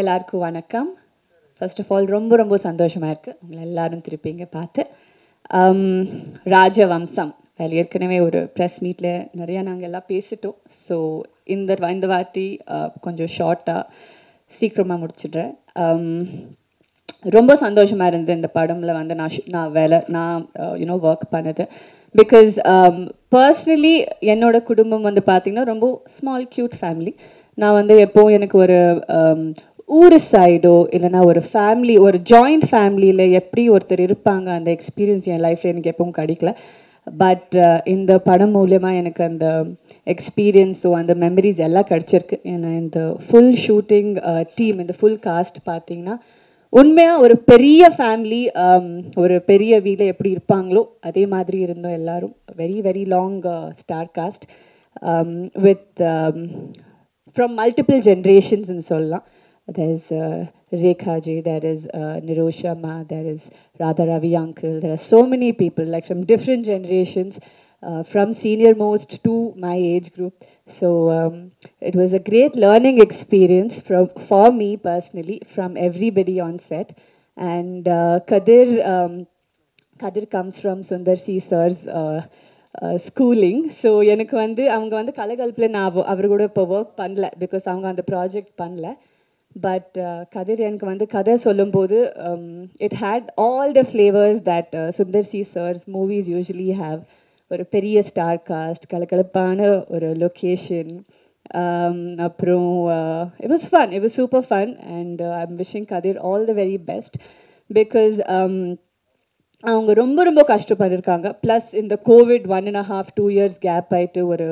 எல்லாருக்கும் வணக்கம் first of all ரொம்ப ரொம்ப சந்தோஷமாக இருக்குது உங்களை எல்லாரும் திருப்பி இங்கே பார்த்து Um, ராஜவம்சம் அதில் ஏற்கனவே ஒரு ப்ரெஸ் மீட்டில் நிறையா நாங்கள் எல்லாம் பேசிட்டோம் ஸோ இந்த வ- இந்த வாட்டி uh, கொஞ்சம் ஷார்ட்டாக சீக்கிரமாக முடிச்சிடுறேன் Um, ரொம்ப சந்தோஷமாக இருந்தது இந்த படம்ல வந்து நான் ஷு- நான் வேலை நான் யூனோ ஒர்க் பண்ணது பிகாஸ் பர்சனலி என்னோட குடும்பம் வந்து பார்த்தீங்கன்னா ரொம்ப ஸ்மால் க்யூட் ஃபேமிலி நான் வந்து எப்போவும் எனக்கு ஒரு um, ஊர் சைடோ இல்லைன்னா ஒரு ஃபேமிலி ஒரு ஜாயிண்ட் ஃபேமிலியில் எப்படி ஒருத்தர் இருப்பாங்க அந்த எக்ஸ்பீரியன்ஸ் என் லைஃப்பில் எனக்கு எப்பவும் கிடைக்கல பட் இந்த படம் மூலயமா எனக்கு அந்த எக்ஸ்பீரியன்ஸோ அந்த மெமரிஸ் எல்லாம் கிடைச்சிருக்கு ஏன்னா இந்த ஃபுல் ஷூட்டிங் டீம் இந்த ஃபுல் காஸ்ட் பார்த்தீங்கன்னா உண்மையா ஒரு பெரிய ஃபேமிலி ஒரு பெரிய வீட்டில் எப்படி இருப்பாங்களோ அதே மாதிரி இருந்தோம் எல்லாரும் very very long star cast with from multiple ஜென்ரேஷன்ஸ்னு சொல்லலாம் there is uh, Rekha ji, there is uh, Nirosha ma, there is Radha Ravi uncle. There are so many people, like from different generations, uh, from senior most to my age group. So um, it was a great learning experience from for me personally, from everybody on set. And uh, Kadir, um, Kadir comes from Sundar C sir's uh, schooling so எனக்கு வந்து அவங்க வந்து கலகலப்பில் நான் அவ- அவர் கூட இப்போ work பண்ணல because அவங்க அந்த ப்ராஜெக்ட் பண்ணல பட் கதிர் எனக்கு வந்து கதை சொல்லும்போது it had all the flavours that Sundar C sir's movies usually have ஒரு பெரிய ஸ்டார் காஸ்ட் கலகலப்பான ஒரு லொக்கேஷன் அப்புறம் it was fun it was super fun and I am wishing Kathir all the very best because அவங்க ரொம்ப ரொம்ப கஷ்டப்பட்டிருக்காங்க ப்ளஸ் இந்த Covid one and half two years gap ஆயிட்டு ஒரு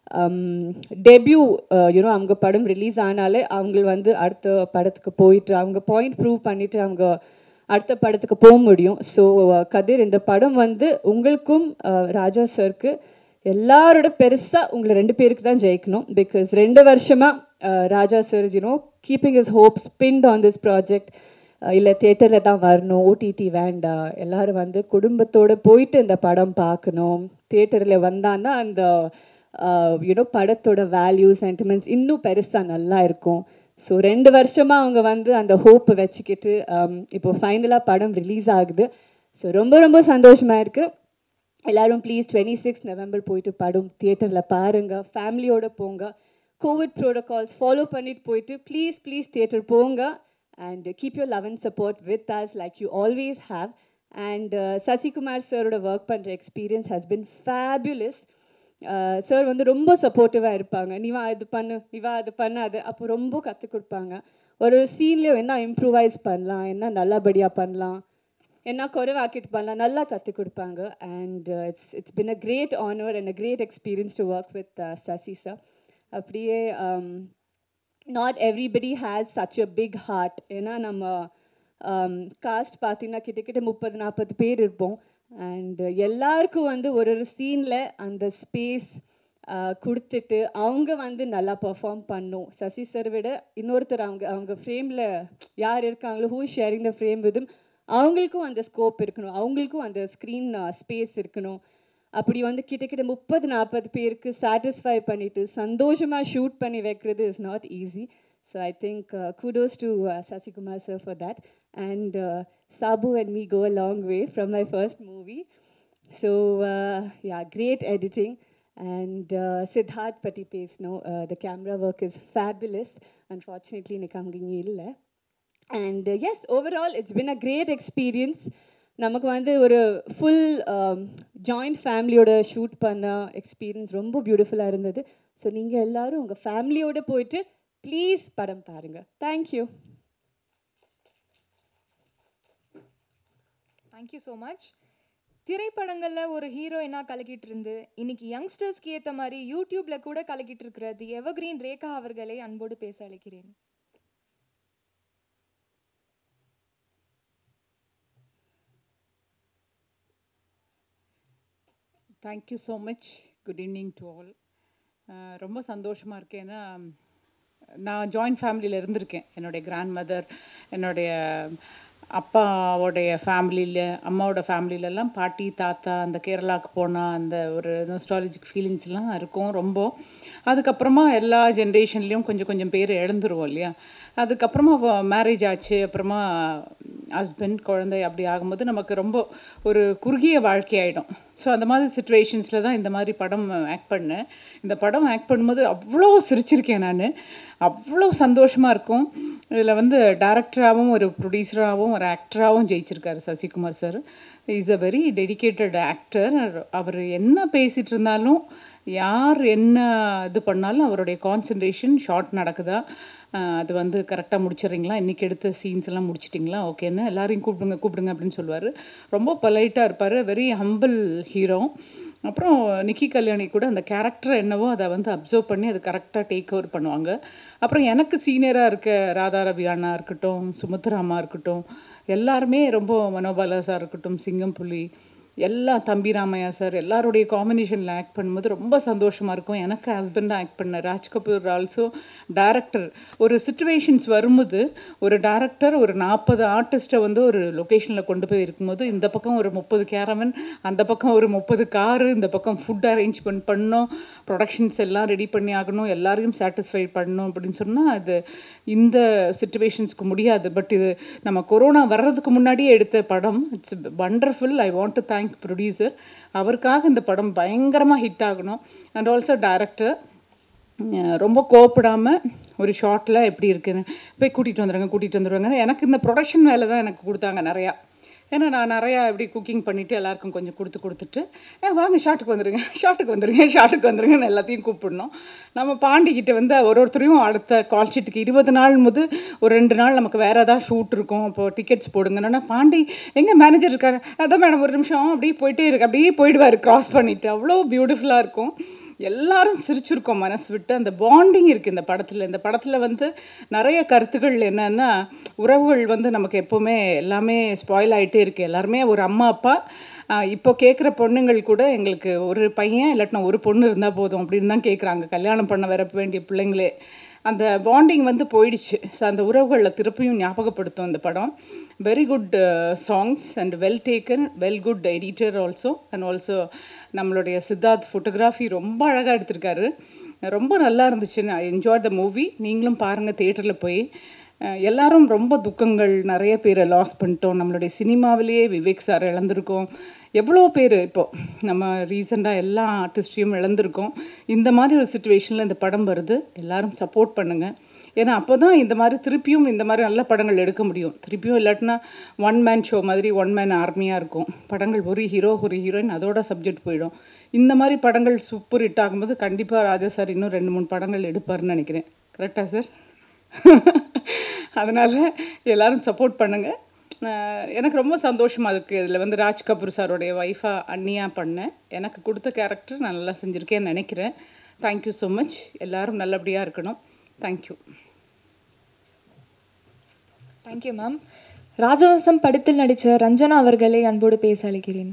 டெபியூ யூனோ அவங்க படம் ரிலீஸ் ஆனாலே அவங்க வந்து அடுத்த படத்துக்கு போயிட்டு அவங்க பாயிண்ட் ப்ரூவ் பண்ணிட்டு அவங்க அடுத்த படத்துக்கு போக முடியும் ஸோ கதிர் இந்த படம் வந்து உங்களுக்கும் அஹ், ராஜா சருக்கு எல்லாரோட பெருசா உங்களை ரெண்டு பேருக்கு தான் ஜெயிக்கணும் பிகாஸ் ரெண்டு வருஷமா ah, Raja sir you know keeping is hopes pinned on this project இல்லை தேட்டரில் தான் வரணும் ஓடிடி வேண்டாம் எல்லாரும் வந்து குடும்பத்தோட போயிட்டு இந்த படம் பார்க்கணும் தேட்டரில் வந்தான்னா அந்த யூனோ படத்தோட வேல்யூ சென்டிமெண்ட்ஸ் இன்னும் பெருசாக நல்லா இருக்கும் ஸோ ரெண்டு வருஷமா அவங்க வந்து அந்த ஹோப் வச்சுக்கிட்டு um, இப்போ ஃபைனலாக படம் ரிலீஸ் ஆகுது ஸோ ரொம்ப ரொம்ப சந்தோஷமா இருக்கு எல்லாரும் ப்ளீஸ் டுவெண்ட்டி சிக்ஸ் நவம்பர் போயிட்டு படம் தியேட்டரில் பாருங்க ஃபேமிலியோட போங்க கோவிட் ப்ரோட்டோகால்ஸ் ஃபாலோ பண்ணிட்டு போயிட்டு ப்ளீஸ் ப்ளீஸ் தியேட்டர் போங்க and keep your love and support with us like you always have and Sasikumar சாரோட ஒர்க் பண்ணுற experience has been fabulous sir வந்து ரொம்ப சப்போர்ட்டிவாக இருப்பாங்க நீ வா இது பண்ணு நீ வா அது பண்ணாது அப்போ ரொம்ப கற்றுக் கொடுப்பாங்க ஒரு சீன்லேயும் என்ன இம்ப்ரூவைஸ் பண்ணலாம் என்ன நல்லபடியாக பண்ணலாம் என்ன குறைவாக்கிட்டு பண்ணலாம் நல்லா கற்றுக் கொடுப்பாங்க and it's it's been a great honour and a great experience to work with Sasi sir அப்படியே not everybody has such a big heart ஏன்னா நம்ம காஸ்ட் பார்த்தீங்கன்னா கிட்டத்தட்ட முப்பது நாற்பது பேர் இருப்போம் அண்ட் எல்லாருக்கும் வந்து ஒரு ஒரு சீனில் அந்த ஸ்பேஸ் கொடுத்துட்டு அவங்க வந்து நல்லா பெர்ஃபார்ம் பண்ணும் சசி சார் விட இன்னொருத்தர் அவங்க அவங்க ஃப்ரேமில் யார் இருக்காங்களோ ஹூ ஷேரிங் த ஃப்ரேம் விதும் அவங்களுக்கும் அந்த ஸ்கோப் இருக்கணும் அவங்களுக்கும் அந்த ஸ்க்ரீன் ஸ்பேஸ் இருக்கணும் அப்படி வந்து கிட்டத்தட்ட முப்பது நாற்பது பேருக்கு சாட்டிஸ்ஃபை பண்ணிட்டு சந்தோஷமா ஷூட் பண்ணி வைக்கிறது is not easy so I think kudos to Sasikumar sir for that and Sabu and me go a long way from my first movie so yeah great editing and Siddharth பற்றி பேசணும் the camera work is fabulous unfortunately எனக்கு அங்கே இங்கே இல்லை and as overall it's been a great experience நமக்கு வந்து ஒரு full joint ஃபேமிலியோட ஷூட் பண்ண எக்ஸ்பீரியன்ஸ் ரொம்ப பியூட்டிஃபுல்லாக இருந்தது ஸோ நீங்கள் எல்லாரும் உங்கள் ஃபேமிலியோட போயிட்டு ப்ளீஸ் படம் பாருங்கள் தேங்க்யூ தேங்க்யூ ஸோ மச் திரைப்படங்கள்ல ஒரு ஹீரோயினா கலக்கிட்டு இருந்து இன்னைக்கு யங்ஸ்டர்ஸ்க்கு ஏத்த மாதிரி யூடியூப்ல கூட கலக்கிட்டு இருக்கிற தி எவர்கிரீன் ரேகா அவர்களை அன்போடு பேச அழைக்கிறேன் thank you so much good evening to all ரொம்ப சந்தோஷமாக இருக்கேன் ஏன்னா நான் ஜாயிண்ட் ஃபேமிலியில் இருந்திருக்கேன் என்னுடைய கிராண்ட் மதர் என்னுடைய அப்பாவோடைய ஃபேமிலியில் அம்மாவோட ஃபேமிலியிலலாம் பாட்டி தாத்தா அந்த கேரளாவுக்கு போனால் அந்த ஒரு நோஸ்டாலஜிக் ஃபீலிங்ஸ்லாம் இருக்கும் ரொம்ப அதுக்கப்புறமா எல்லா ஜென்ரேஷன்லேயும் கொஞ்சம் கொஞ்சம் பேர் இழந்துருவோம் இல்லையா அதுக்கப்புறமா மேரேஜ் ஆச்சு அப்புறமா ஹஸ்பண்ட் குழந்தை அப்படி ஆகும்போது நமக்கு ரொம்ப ஒரு குறுகிய வாழ்க்கை ஆகிடும் ஸோ அந்த மாதிரி சுச்சுவேஷன்ஸில் தான் இந்த மாதிரி படம் ஆக்ட் பண்ணேன் இந்த படம் ஆக்ட் பண்ணும்போது அவ்வளோ சிரிச்சிருக்கேன் நான் அவ்வளோ சந்தோஷமாக இருக்கும் இதில் வந்து டேரக்டராகவும் ஒரு ப்ரொடியூசராகவும் ஒரு ஆக்டராகவும் ஜெயிச்சிருக்காரு Sasikumar sir is a very dedicated actor அவர் என்ன பேசிகிட்டு இருந்தாலும் யார் என்ன இது பண்ணாலும் அவருடைய கான்சன்ட்ரேஷன் ஷார்ட் நடக்குதா ஆஹ் அது வந்து கரெக்டாக முடிச்சிடுறீங்களா இன்றைக்கி எடுத்த சீன்ஸ் எல்லாம் முடிச்சிட்டிங்களா ஓகேன்னு எல்லாரையும் கூப்பிடுங்க கூப்பிடுங்க அப்படின்னு சொல்லுவார் ரொம்ப பொலைட்டாக இருப்பார் வெரி ஹம்பிள் ஹீரோ அப்புறம் நிக்கி கல்யாணி கூட அந்த கேரக்டர் என்னவோ அதை வந்து அப்சர்வ் பண்ணி அது கரெக்டாக டேக் ஓவர் பண்ணுவாங்க அப்புறம் எனக்கு சீனியராக இருக்க ராதா ரவி அண்ணா இருக்கட்டும் சுமுத்ராமா இருக்கட்டும் எல்லாருமே ரொம்ப மனோபாலா சார் இருக்கட்டும் சிங்கம் புலி எல்லா தம்பி ராமையா சார் எல்லாருடைய காம்பினேஷனில் ஆக்ட் பண்ணும்போது ரொம்ப சந்தோஷமாக இருக்கும் எனக்கு ஹஸ்பண்டாக ஆக்ட் பண்ண ராஜ் கபூர் ஆல்சோ டேரக்டர் ஒரு சுச்சுவேஷன்ஸ் வரும்போது ஒரு டேரக்டர் ஒரு நாற்பது ஆர்டிஸ்ட்டை வந்து ஒரு லொக்கேஷனில் கொண்டு போய் இருக்கும்போது இந்த பக்கம் ஒரு முப்பது கேரவன் அந்த பக்கம் ஒரு முப்பது காரு இந்த பக்கம் ஃபுட் அரேஞ்ச்மெண்ட் பண்ணணும் ப்ரொடக்ஷன்ஸ் எல்லாம் ரெடி பண்ணி ஆகணும் எல்லாரையும் சாட்டிஸ்ஃபை பண்ணணும் அப்படின்னு சொன்னால் அது இந்த சுச்சுவேஷன்ஸ்க்கு முடியாது பட் இது நம்ம கொரோனா வர்றதுக்கு முன்னாடியே எடுத்த படம் it's wonderful I want to thank producer அவருக்காக இந்த படம் பயங்கரமாக ஹிட் ஆகணும் அண்ட் ஆல்சோ டைரக்டர் ரொம்ப கோவப்படாமல் ஒரு ஷார்ட்டில் எப்படி இருக்குன்னு போய் கூட்டிகிட்டு வந்துடுங்க கூட்டிகிட்டு வந்துடுவாங்க எனக்கு இந்த ப்ரொடக்ஷன் வேலை தான் எனக்கு கொடுத்தாங்க நிறையா ஏன்னா நான் நிறையா இப்படி குக்கிங் பண்ணிவிட்டு எல்லாருக்கும் கொஞ்சம் கொடுத்து கொடுத்துட்டு "ஏ, வாங்க ஷாட்டுக்கு வந்துடுங்க ஷாட்டுக்கு வந்துடுங்க ஷாட்டுக்கு வந்துடுங்கன்னு எல்லாத்தையும் கூப்பிடணும் நம்ம பாண்டிக்கிட்ட வந்து ஒரு ஒருத்தரையும் அடுத்த கால் ஷீட்டுக்கு இருபது நாள் முது ஒரு ரெண்டு நாள் நமக்கு வேறு ஏதாவது ஷூட் இருக்கும் இப்போ டிக்கெட்ஸ் போடுங்கன்னா பாண்டி எங்கே மேனேஜர் இருக்காரு அதான் மேடம் ஒரு நிமிஷம் அப்படியே போயிட்டே இருக்கு அப்படியே போயிடுவார் கிராஸ் பண்ணிட்டு அவ்வளோ பியூட்டிஃபுல்லாக இருக்கும் எல்லாரும் சிரிச்சிருக்கோம் மனசு விட்டு அந்த பாண்டிங் இருக்குது இந்த படத்தில் இந்த படத்தில் வந்து நிறைய கருத்துக்கள் என்னன்னா உறவுகள் வந்து நமக்கு எப்போவுமே எல்லாமே ஸ்பாயில் ஆகிட்டே இருக்கு எல்லாருமே ஒரு அம்மா அப்பா ஆஹ் இப்போ கேட்குற பொண்ணுங்கள் கூட எங்களுக்கு ஒரு பையன் இல்லாட்டினா ஒரு பொண்ணு இருந்தால் போதும் அப்படின்னு தான் கேட்குறாங்க கல்யாணம் பண்ண வர வேண்டிய பிள்ளைங்களே அந்த பாண்டிங் வந்து போயிடுச்சு ஸோ அந்த உறவுகளில் திருப்பியும் ஞாபகப்படுத்தும் இந்த படம் very good songs and well taken well good editor also and also நம்மளுடைய சித்தார்த் ஃபோட்டோகிராஃபி ரொம்ப அழகாக எடுத்திருக்காரு ரொம்ப நல்லா இருந்துச்சு நான் என்ஜாய் த மூவி நீங்களும் பாருங்கள் தேட்டரில் போய் அஹ் எல்லாரும் ரொம்ப துக்கங்கள் நிறைய பேரை லாஸ் பண்ணிட்டோம் நம்மளுடைய சினிமாவிலேயே விவேக் சார் இழந்திருக்கோம் எவ்வளோ பேர் இப்போ நம்ம ரீசெண்டாக எல்லா ஆர்டிஸ்டையும் இழந்திருக்கோம் இந்த மாதிரி ஒரு சுச்சுவேஷனில் இந்த படம் வருது எல்லாரும் சப்போர்ட் பண்ணுங்கள் ஏன்னா அப்போ தான் இந்த மாதிரி திருப்பியும் இந்த மாதிரி நல்ல படங்கள் எடுக்க முடியும் திருப்பியும் இல்லாட்டினா ஒன் மேன் ஷோ மாதிரி ஒன் மேன் ஆர்மியாக இருக்கும் படங்கள் ஒரு ஹீரோ ஒரு ஹீரோயின் அதோட சப்ஜெக்ட் போயிடும் இந்த மாதிரி படங்கள் சூப்பர் ஹிட் ஆகும்போது கண்டிப்பாக ராஜா சார் இன்னும் ரெண்டு மூணு படங்கள் எடுப்பாருன்னு நினைக்கிறேன் கரெக்டாக சார் அதனால் எல்லாரும் சப்போர்ட் பண்ணுங்கள் அஹ் எனக்கு ரொம்ப சந்தோஷமாக இருக்குது இதில் வந்து ராஜ் கபூர் சாரோடைய ஒய்ஃபாக அண்ணியாக பண்ணேன் எனக்கு கொடுத்த கேரக்டர் நான் நல்லா செஞ்சுருக்கேன்னு நினைக்கிறேன் தேங்க்யூ ஸோ மச் எல்லாரும் நல்லபடியாக இருக்கணும் தேங்க்யூ தேங்க்யூ மேம் ராஜவம்சம் படத்தில் நடித்த ரஞ்சனா அவர்களை அன்போடு பேச அழைக்கிறேன்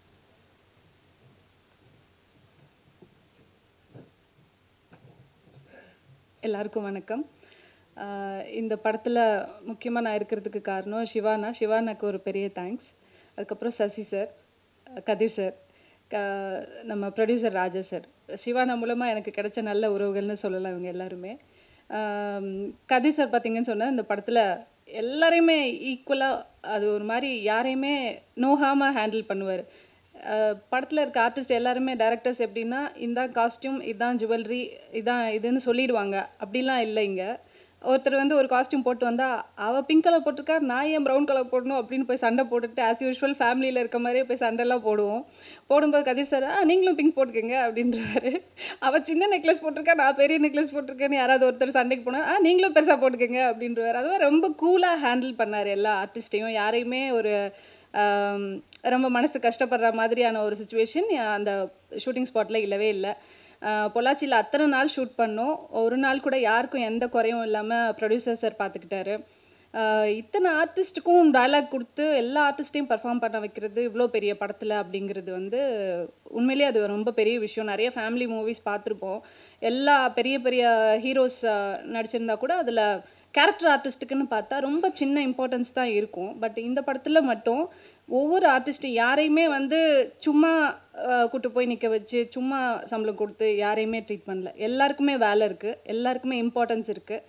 எல்லாருக்கும் வணக்கம் ஆஹ் இந்த படத்தில் முக்கியமாக நான் இருக்கிறதுக்கு காரணம் சிவானா சிவானாக்கு ஒரு பெரிய தேங்க்ஸ் அதுக்கப்புறம் சசி சார் கதிர் சார் க நம்ம ப்ரொடியூசர் ராஜா சார் சிவானா மூலமாக எனக்கு கிடைச்ச நல்ல உறவுகள்னு சொல்லலாம் இவங்க எல்லாருமே ஆம், கதிர் சார் பார்த்தீங்கன்னு சொன்னால் இந்த படத்தில் எல்லாரையுமே ஈக்குவலாக அது ஒரு மாதிரி யாரையுமே நோகாமல் ஹேண்டில் பண்ணுவார் படத்தில் இருக்க ஆர்டிஸ்ட் எல்லாருமே டேரக்டர்ஸ் எப்படின்னா இதான் காஸ்டியூம் இதான் ஜுவல்லரி இதான் இதுன்னு சொல்லிடுவாங்க அப்படிலாம் இல்லை இங்கே ஒருத்தர் வந்து ஒரு காஸ்டியூம் போட்டு வந்தா அவ பிங்க் கலர் போட்டிருக்கா நான் ஏன் ப்ரௌன் கலர் போடணும் அப்படின்னு போய் சண்டை போட்டுட்டு ஆஸ் யூஷுவல் ஃபேமிலியில் இருக்க மாதிரியே போய் சண்டைலாம் போடுவோம் போடும்போது கதிர் சார் ஆ நீங்களும் பிங்க் போட்டுக்கங்க அப்படின்றாரு அவ சின்ன நெக்லஸ் போட்டிருக்கா நான் பெரிய நெக்லஸ் போட்டிருக்கேன்னு யாராவது ஒருத்தர் சண்டைக்கு போனா ஆ நீங்களும் பெருசாக போட்டுக்கங்க அப்படின்றவாரு அதுவும் ரொம்ப கூலாக ஹேண்டில் பண்ணார் எல்லா ஆர்டிஸ்ட்டையும் யாரையுமே ஒரு ஆம், ரொம்ப மனசு கஷ்டப்படுற மாதிரியான ஒரு சுச்சுவேஷன் அந்த ஷூட்டிங் ஸ்பாட்டில் இல்லவே இல்லை பொள்ளாச்சியில் அத்தனை நாள் ஷூட் பண்ணோம் ஒரு நாள் கூட யாருக்கும் எந்த குறையும் இல்லாமல் ப்ரொடியூசர் சார் பார்த்துக்கிட்டாரு ஆஹ் இத்தனை ஆர்டிஸ்ட்டுக்கும் டயலாக் கொடுத்து எல்லா ஆர்டிஸ்ட்டையும் பர்ஃபார்ம் பண்ண வைக்கிறது இவ்வளோ பெரிய படத்தில் அப்படிங்கிறது வந்து உண்மையிலேயே அது ரொம்ப பெரிய விஷயம் நிறைய ஃபேமிலி மூவிஸ் பார்த்துருப்போம் எல்லா பெரிய பெரிய ஹீரோஸ் நடிச்சிருந்தா கூட அதில் கேரக்டர் ஆர்டிஸ்ட்டுக்குன்னு பார்த்தா ரொம்ப சின்ன இம்பார்ட்டன்ஸ் தான் இருக்கும் பட் இந்த படத்தில் மட்டும் ஒவ்வொரு ஆர்டிஸ்ட்டும் யாரையுமே வந்து சும்மா அஹ், கூட்டு போய் நிற்க வச்சு சும்மா சம்பளம் கொடுத்து யாரையுமே ட்ரீட் பண்ணல எல்லாருக்குமே வேலை இருக்குது எல்லாருக்குமே இம்பார்ட்டன்ஸ் இருக்குது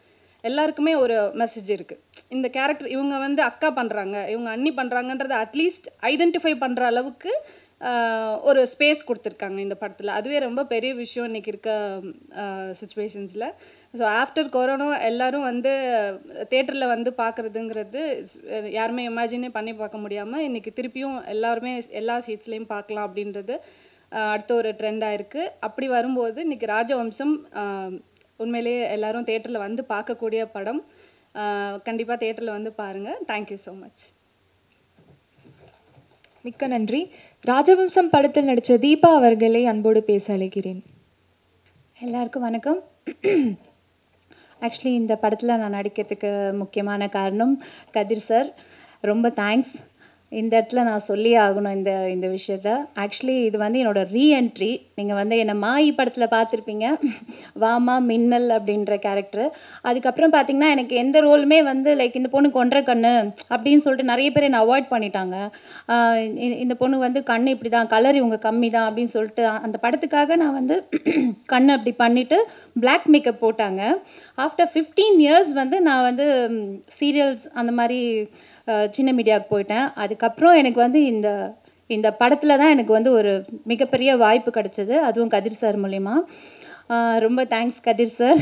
எல்லாருக்குமே ஒரு மெசேஜ் இருக்குது இந்த கேரக்டர் இவங்க வந்து அக்கா பண்ணுறாங்க இவங்க அண்ணி பண்ணுறாங்கன்றத அட்லீஸ்ட் ஐடென்டிஃபை பண்ணுற அளவுக்கு ஆஹ், ஒரு ஸ்பேஸ் கொடுத்துருக்காங்க இந்த படத்தில் அதுவே ரொம்ப பெரிய விஷயம் இன்னைக்கு இருக்க சுச்சுவேஷன்ஸில் ஸோ ஆஃப்டர் கொரோனா எல்லாரும் வந்து தேட்டரில் வந்து பார்க்குறதுங்கிறது யாருமே இமேஜினே பண்ணி பார்க்க முடியாமல் இன்னைக்கு திருப்பியும் எல்லாருமே எல்லா சீட்ஸ்லேயும் பார்க்கலாம் அப்படின்றது ஆஹ், அடுத்த ஒரு ட்ரெண்டாக இருக்குது அப்படி வரும்போது இன்னைக்கு ராஜவம்சம் ஆஹ், உண்மையிலேயே எல்லாரும் தேட்டரில் வந்து பார்க்கக்கூடிய படம் கண்டிப்பாக தேட்டரில் வந்து பாருங்கள் தேங்க்யூ ஸோ மச் மிக்க நன்றி ராஜவம்சம் படத்தில் நடித்த தீபா அவர்களை அன்போடு பேச அழைக்கிறேன் எல்லாருக்கும் வணக்கம் ஆக்சுவலி இந்த படத்தில் நான் நடிக்கிறதுக்கு முக்கியமான காரணம் கதிர் சார் ரொம்ப தேங்க்ஸ் இந்த இடத்துல நான் சொல்லி ஆகணும் இந்த இந்த விஷயத்த ஆக்சுவலி இது வந்து என்னோட ரீஎன்ட்ரி நீங்கள் வந்து என்னை மாயி படத்தில் பார்த்துருப்பீங்க வாமா மின்னல் அப்படின்ற கேரக்டர் அதுக்கப்புறம் பார்த்தீங்கன்னா எனக்கு எந்த ரோலுமே வந்து லைக் இந்த பொண்ணு கொன்ற கண்ணு அப்படின்னு சொல்லிட்டு நிறைய பேர் என்னை அவாய்ட் பண்ணிட்டாங்க ஆஹ் இந்த- இந்த பொண்ணு வந்து கண்ணு இப்படி தான் கலர் இவங்க கம்மி தான் அப்படின்னு சொல்லிட்டு அந்த படத்துக்காக நான் வந்து கண்ணு அப்படி பண்ணிட்டு Black மேக்கப் போட்டாங்க ஆஃப்டர் ஃபிஃப்டீன் இயர்ஸ் வந்து நான் வந்து சீரியல்ஸ் அந்த மாதிரி அஹ், சின்ன மீடியாவுக்கு போயிட்டேன் அதுக்கப்புறம் எனக்கு வந்து இந்த இந்த படத்தில் தான் எனக்கு வந்து ஒரு மிகப்பெரிய வாய்ப்பு கிடைச்சது அதுவும் கதிர் சார் மூலயமா ரொம்ப தேங்க்ஸ் கதிர் சார்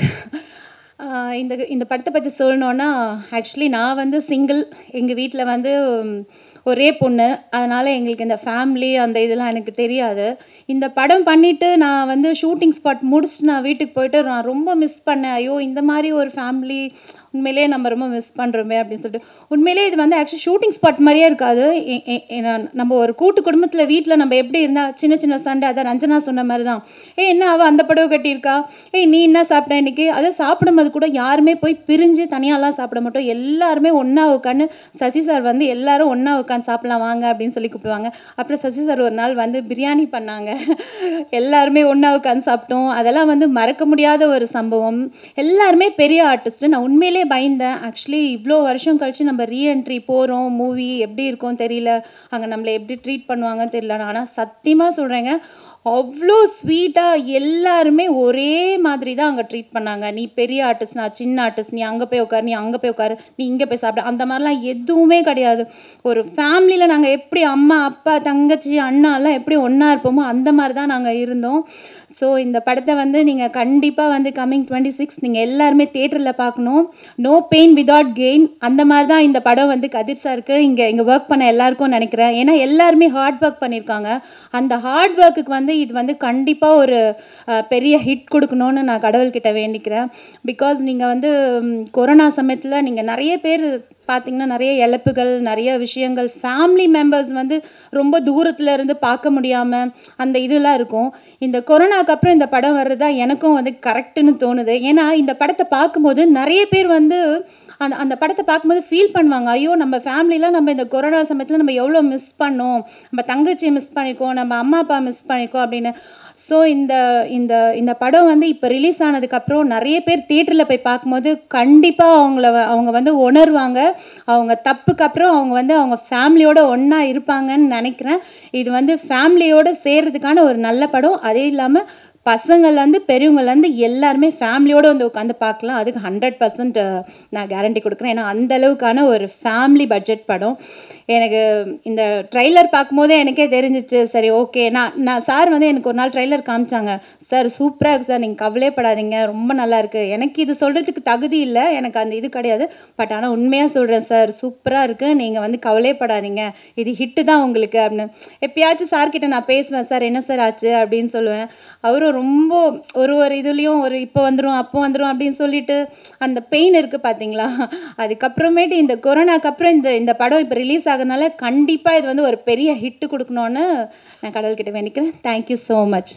ஆஹ் இந்த இந்த படத்தை பற்றி சொல்லணுன்னா ஆக்சுவலி நான் வந்து சிங்கிள் எங்கள் வீட்டில் வந்து உம், ஒரே பொண்ணு அதனால் எங்களுக்கு இந்த ஃபேமிலி அந்த இதெல்லாம் எனக்கு தெரியாது இந்த படம் பண்ணிவிட்டு நான் வந்து ஷூட்டிங் ஸ்பாட் முடிச்சுட்டு நான் வீட்டுக்கு போயிட்டு நான் ரொம்ப மிஸ் பண்ணேன் ஐயோ இந்த மாதிரி ஒரு ஃபேமிலி உண்மையிலேயே நம்ம ரொம்ப மிஸ் பண்ணுறோமே அப்படின்னு சொல்லிட்டு உண்மையிலேயே இது வந்து ஆக்சுவலி ஷூட்டிங் ஸ்பாட் மாதிரியே இருக்காது எ- எ- எ- நான் நம்ம ஒரு கூட்டு குடும்பத்தில் வீட்டில் நம்ம எப்படி இருந்தால் சின்ன சின்ன சண்டை அதான் ரஞ்சனா சொன்ன மாதிரி தான் ஏய் என்ன அவள் அந்த படவை கட்டியிருக்கா ஏய் நீ என்ன சாப்பிட்ட இன்னைக்கு அதை சாப்பிடும்போது கூட யாருமே போய் பிரிஞ்சு தனியாலாம் சாப்பிட மாட்டோம் எல்லாருமே ஒன்றா உட்காந்து சசி சார் வந்து எல்லாரும் ஒன்றா உட்காந்து சாப்பிடலாம் வாங்க அப்படின்னு சொல்லி கூப்பிடுவாங்க அப்புறம் சசி சார் ஒரு நாள் வந்து பிரியாணி பண்ணாங்க எல்லாருமே ஒன்றா உட்காந்து சாப்பிட்டோம் அதெல்லாம் வந்து மறக்க முடியாத ஒரு சம்பவம் எல்லாருமே பெரிய ஆர்டிஸ்ட் நான் உண்மையிலே பயந்தேன் ஆக்சுவலி இவ்வளோ வருஷம் கழிச்சு நம்ம ரீஎன்ட்ரி போகிறோம் மூவி எப்படி இருக்கும் தெரியல அங்கே நம்மளை எப்படி ட்ரீட் பண்ணுவாங்கன்னு தெரியல ஆனால் சத்தியமாக சொல்கிறேங்க அவ்வளோ ஸ்வீட்டாக எல்லாருமே ஒரே மாதிரி தான் அங்கே ட்ரீட் பண்ணாங்க நீ பெரிய ஆர்டிஸ்ட் நான் சின்ன ஆர்டிஸ்ட் நீ அங்கே போய் உட்காரு நீ அங்கே போய் உட்காரு நீ இங்கே போய் சாப்பிடு அந்த மாதிரிலாம் எதுவுமே கிடையாது ஒரு ஃபேமிலியில் நாங்கள் எப்படி அம்மா அப்பா தங்கச்சி அண்ணா எல்லாம் எப்படி ஒன்றா இருப்போமோ அந்த மாதிரி தான் நாங்கள் இருந்தோம் ஸோ இந்த படத்தை வந்து நீங்கள் கண்டிப்பாக வந்து கம்மிங் டுவெண்ட்டி சிக்ஸ் நீங்கள் எல்லாருமே தேட்டரில் பார்க்கணும் நோ பெயின் விதவுட் கெயின் அந்த மாதிரி தான் இந்த படம் வந்து கதிர் சாருக்கு இங்கே இங்கே ஒர்க் பண்ண எல்லாருக்கும் நினைக்கிறேன் ஏன்னா எல்லாருமே ஹார்ட் ஒர்க் பண்ணியிருக்காங்க அந்த ஹார்ட் ஒர்க்குக்கு வந்து இது வந்து கண்டிப்பாக ஒரு அஹ், பெரிய ஹிட் கொடுக்கணும்னு நான் கடவுள்கிட்ட வேண்டிக்கிறேன் பிகாஸ் நீங்கள் வந்து ம், கொரோனா சமயத்தில் நீங்கள் நிறைய பேர் பார்த்தீங்கன்னா நிறைய இழப்புகள் நிறைய விஷயங்கள் ஃபேமிலி மெம்பர்ஸ் வந்து ரொம்ப தூரத்துல இருந்து பார்க்க முடியாம அந்த இதெல்லாம் இருக்கும் இந்த கொரோனாக்கு அப்புறம் இந்த படம் வர்றதா எனக்கும் வந்து கரெக்டுன்னு தோணுது ஏன்னா இந்த படத்தை பார்க்கும்போது நிறைய பேர் வந்து அந்த அந்த படத்தை பார்க்கும்போது ஃபீல் பண்ணுவாங்க ஐயோ நம்ம ஃபேமிலிலாம் நம்ம இந்த கொரோனா சமயத்தில் நம்ம எவ்வளோ மிஸ் பண்ணோம் நம்ம தங்கச்சியை மிஸ் பண்ணியிருக்கோம் நம்ம அம்மா அப்பா மிஸ் பண்ணியிருக்கோம் அப்படின்னு ஸோ இந்த இந்த இந்த படம் வந்து இப்போ ரிலீஸ் ஆனதுக்கப்புறம் நிறைய பேர் தியேட்டரில் போய் பார்க்கும்போது கண்டிப்பாக அவங்கள வ- அவங்க வந்து உணர்வாங்க அவங்க தப்புக்கு அப்புறம் அவங்க வந்து அவங்க ஃபேமிலியோட ஒன்றா இருப்பாங்கன்னு நினைக்கிறேன் இது வந்து ஃபேமிலியோட சேர்றதுக்கான ஒரு நல்ல படம் அதே இல்லாமல் பசங்கள்லேருந்து பெரியவங்கலேருந்து எல்லாருமே ஃபேமிலியோடு வந்து உட்காந்து பார்க்கலாம் அதுக்கு ஹண்ட்ரட் பர்சன்ட் நான் கேரண்டி கொடுக்குறேன் ஏன்னா அந்த அளவுக்கான ஒரு ஃபேமிலி பட்ஜெட் படம் எனக்கு இந்த ட்ரைலர் பார்க்கும்போதே எனக்கே தெரிஞ்சிச்சு சரி ஓகே நான் நான் சார் வந்து எனக்கு ஒரு நாள் ட்ரைலர் காமிச்சாங்க சார் சூப்பராக இருக்கு சார் நீங்கள் கவலைப்படாதீங்க ரொம்ப நல்லா இருக்கு எனக்கு இது சொல்கிறதுக்கு தகுதி இல்லை எனக்கு அந்த இது கிடையாது பட் ஆனால் உண்மையாக சொல்கிறேன் சார் சூப்பராக இருக்கு நீங்கள் வந்து கவலைப்படாதீங்க இது ஹிட்டு தான் உங்களுக்கு அப்படின்னு எப்பயாச்சும் சார் கிட்ட நான் பேசுவேன் சார் என்ன சார் ஆச்சு அப்படின்னு சொல்லுவேன் அவரும் ரொம்ப ஒரு ஒரு இதுலேயும் ஒரு இப்போ வந்துடும் அப்போ வந்துடும் அப்படின்னு சொல்லிட்டு அந்த பெயின் இருக்குது பார்த்தீங்களா அதுக்கப்புறமேட்டு இந்த கொரோனாக்கு அப்புறம் இந்த இந்த படம் இப்போ ரிலீஸ் ஆகுறதுனால கண்டிப்பாக இது வந்து ஒரு பெரிய ஹிட்டு கொடுக்கணும்னு நான் கடவுள்கிட்ட வேண்டிக்கிறேன் தேங்க்யூ ஸோ மச்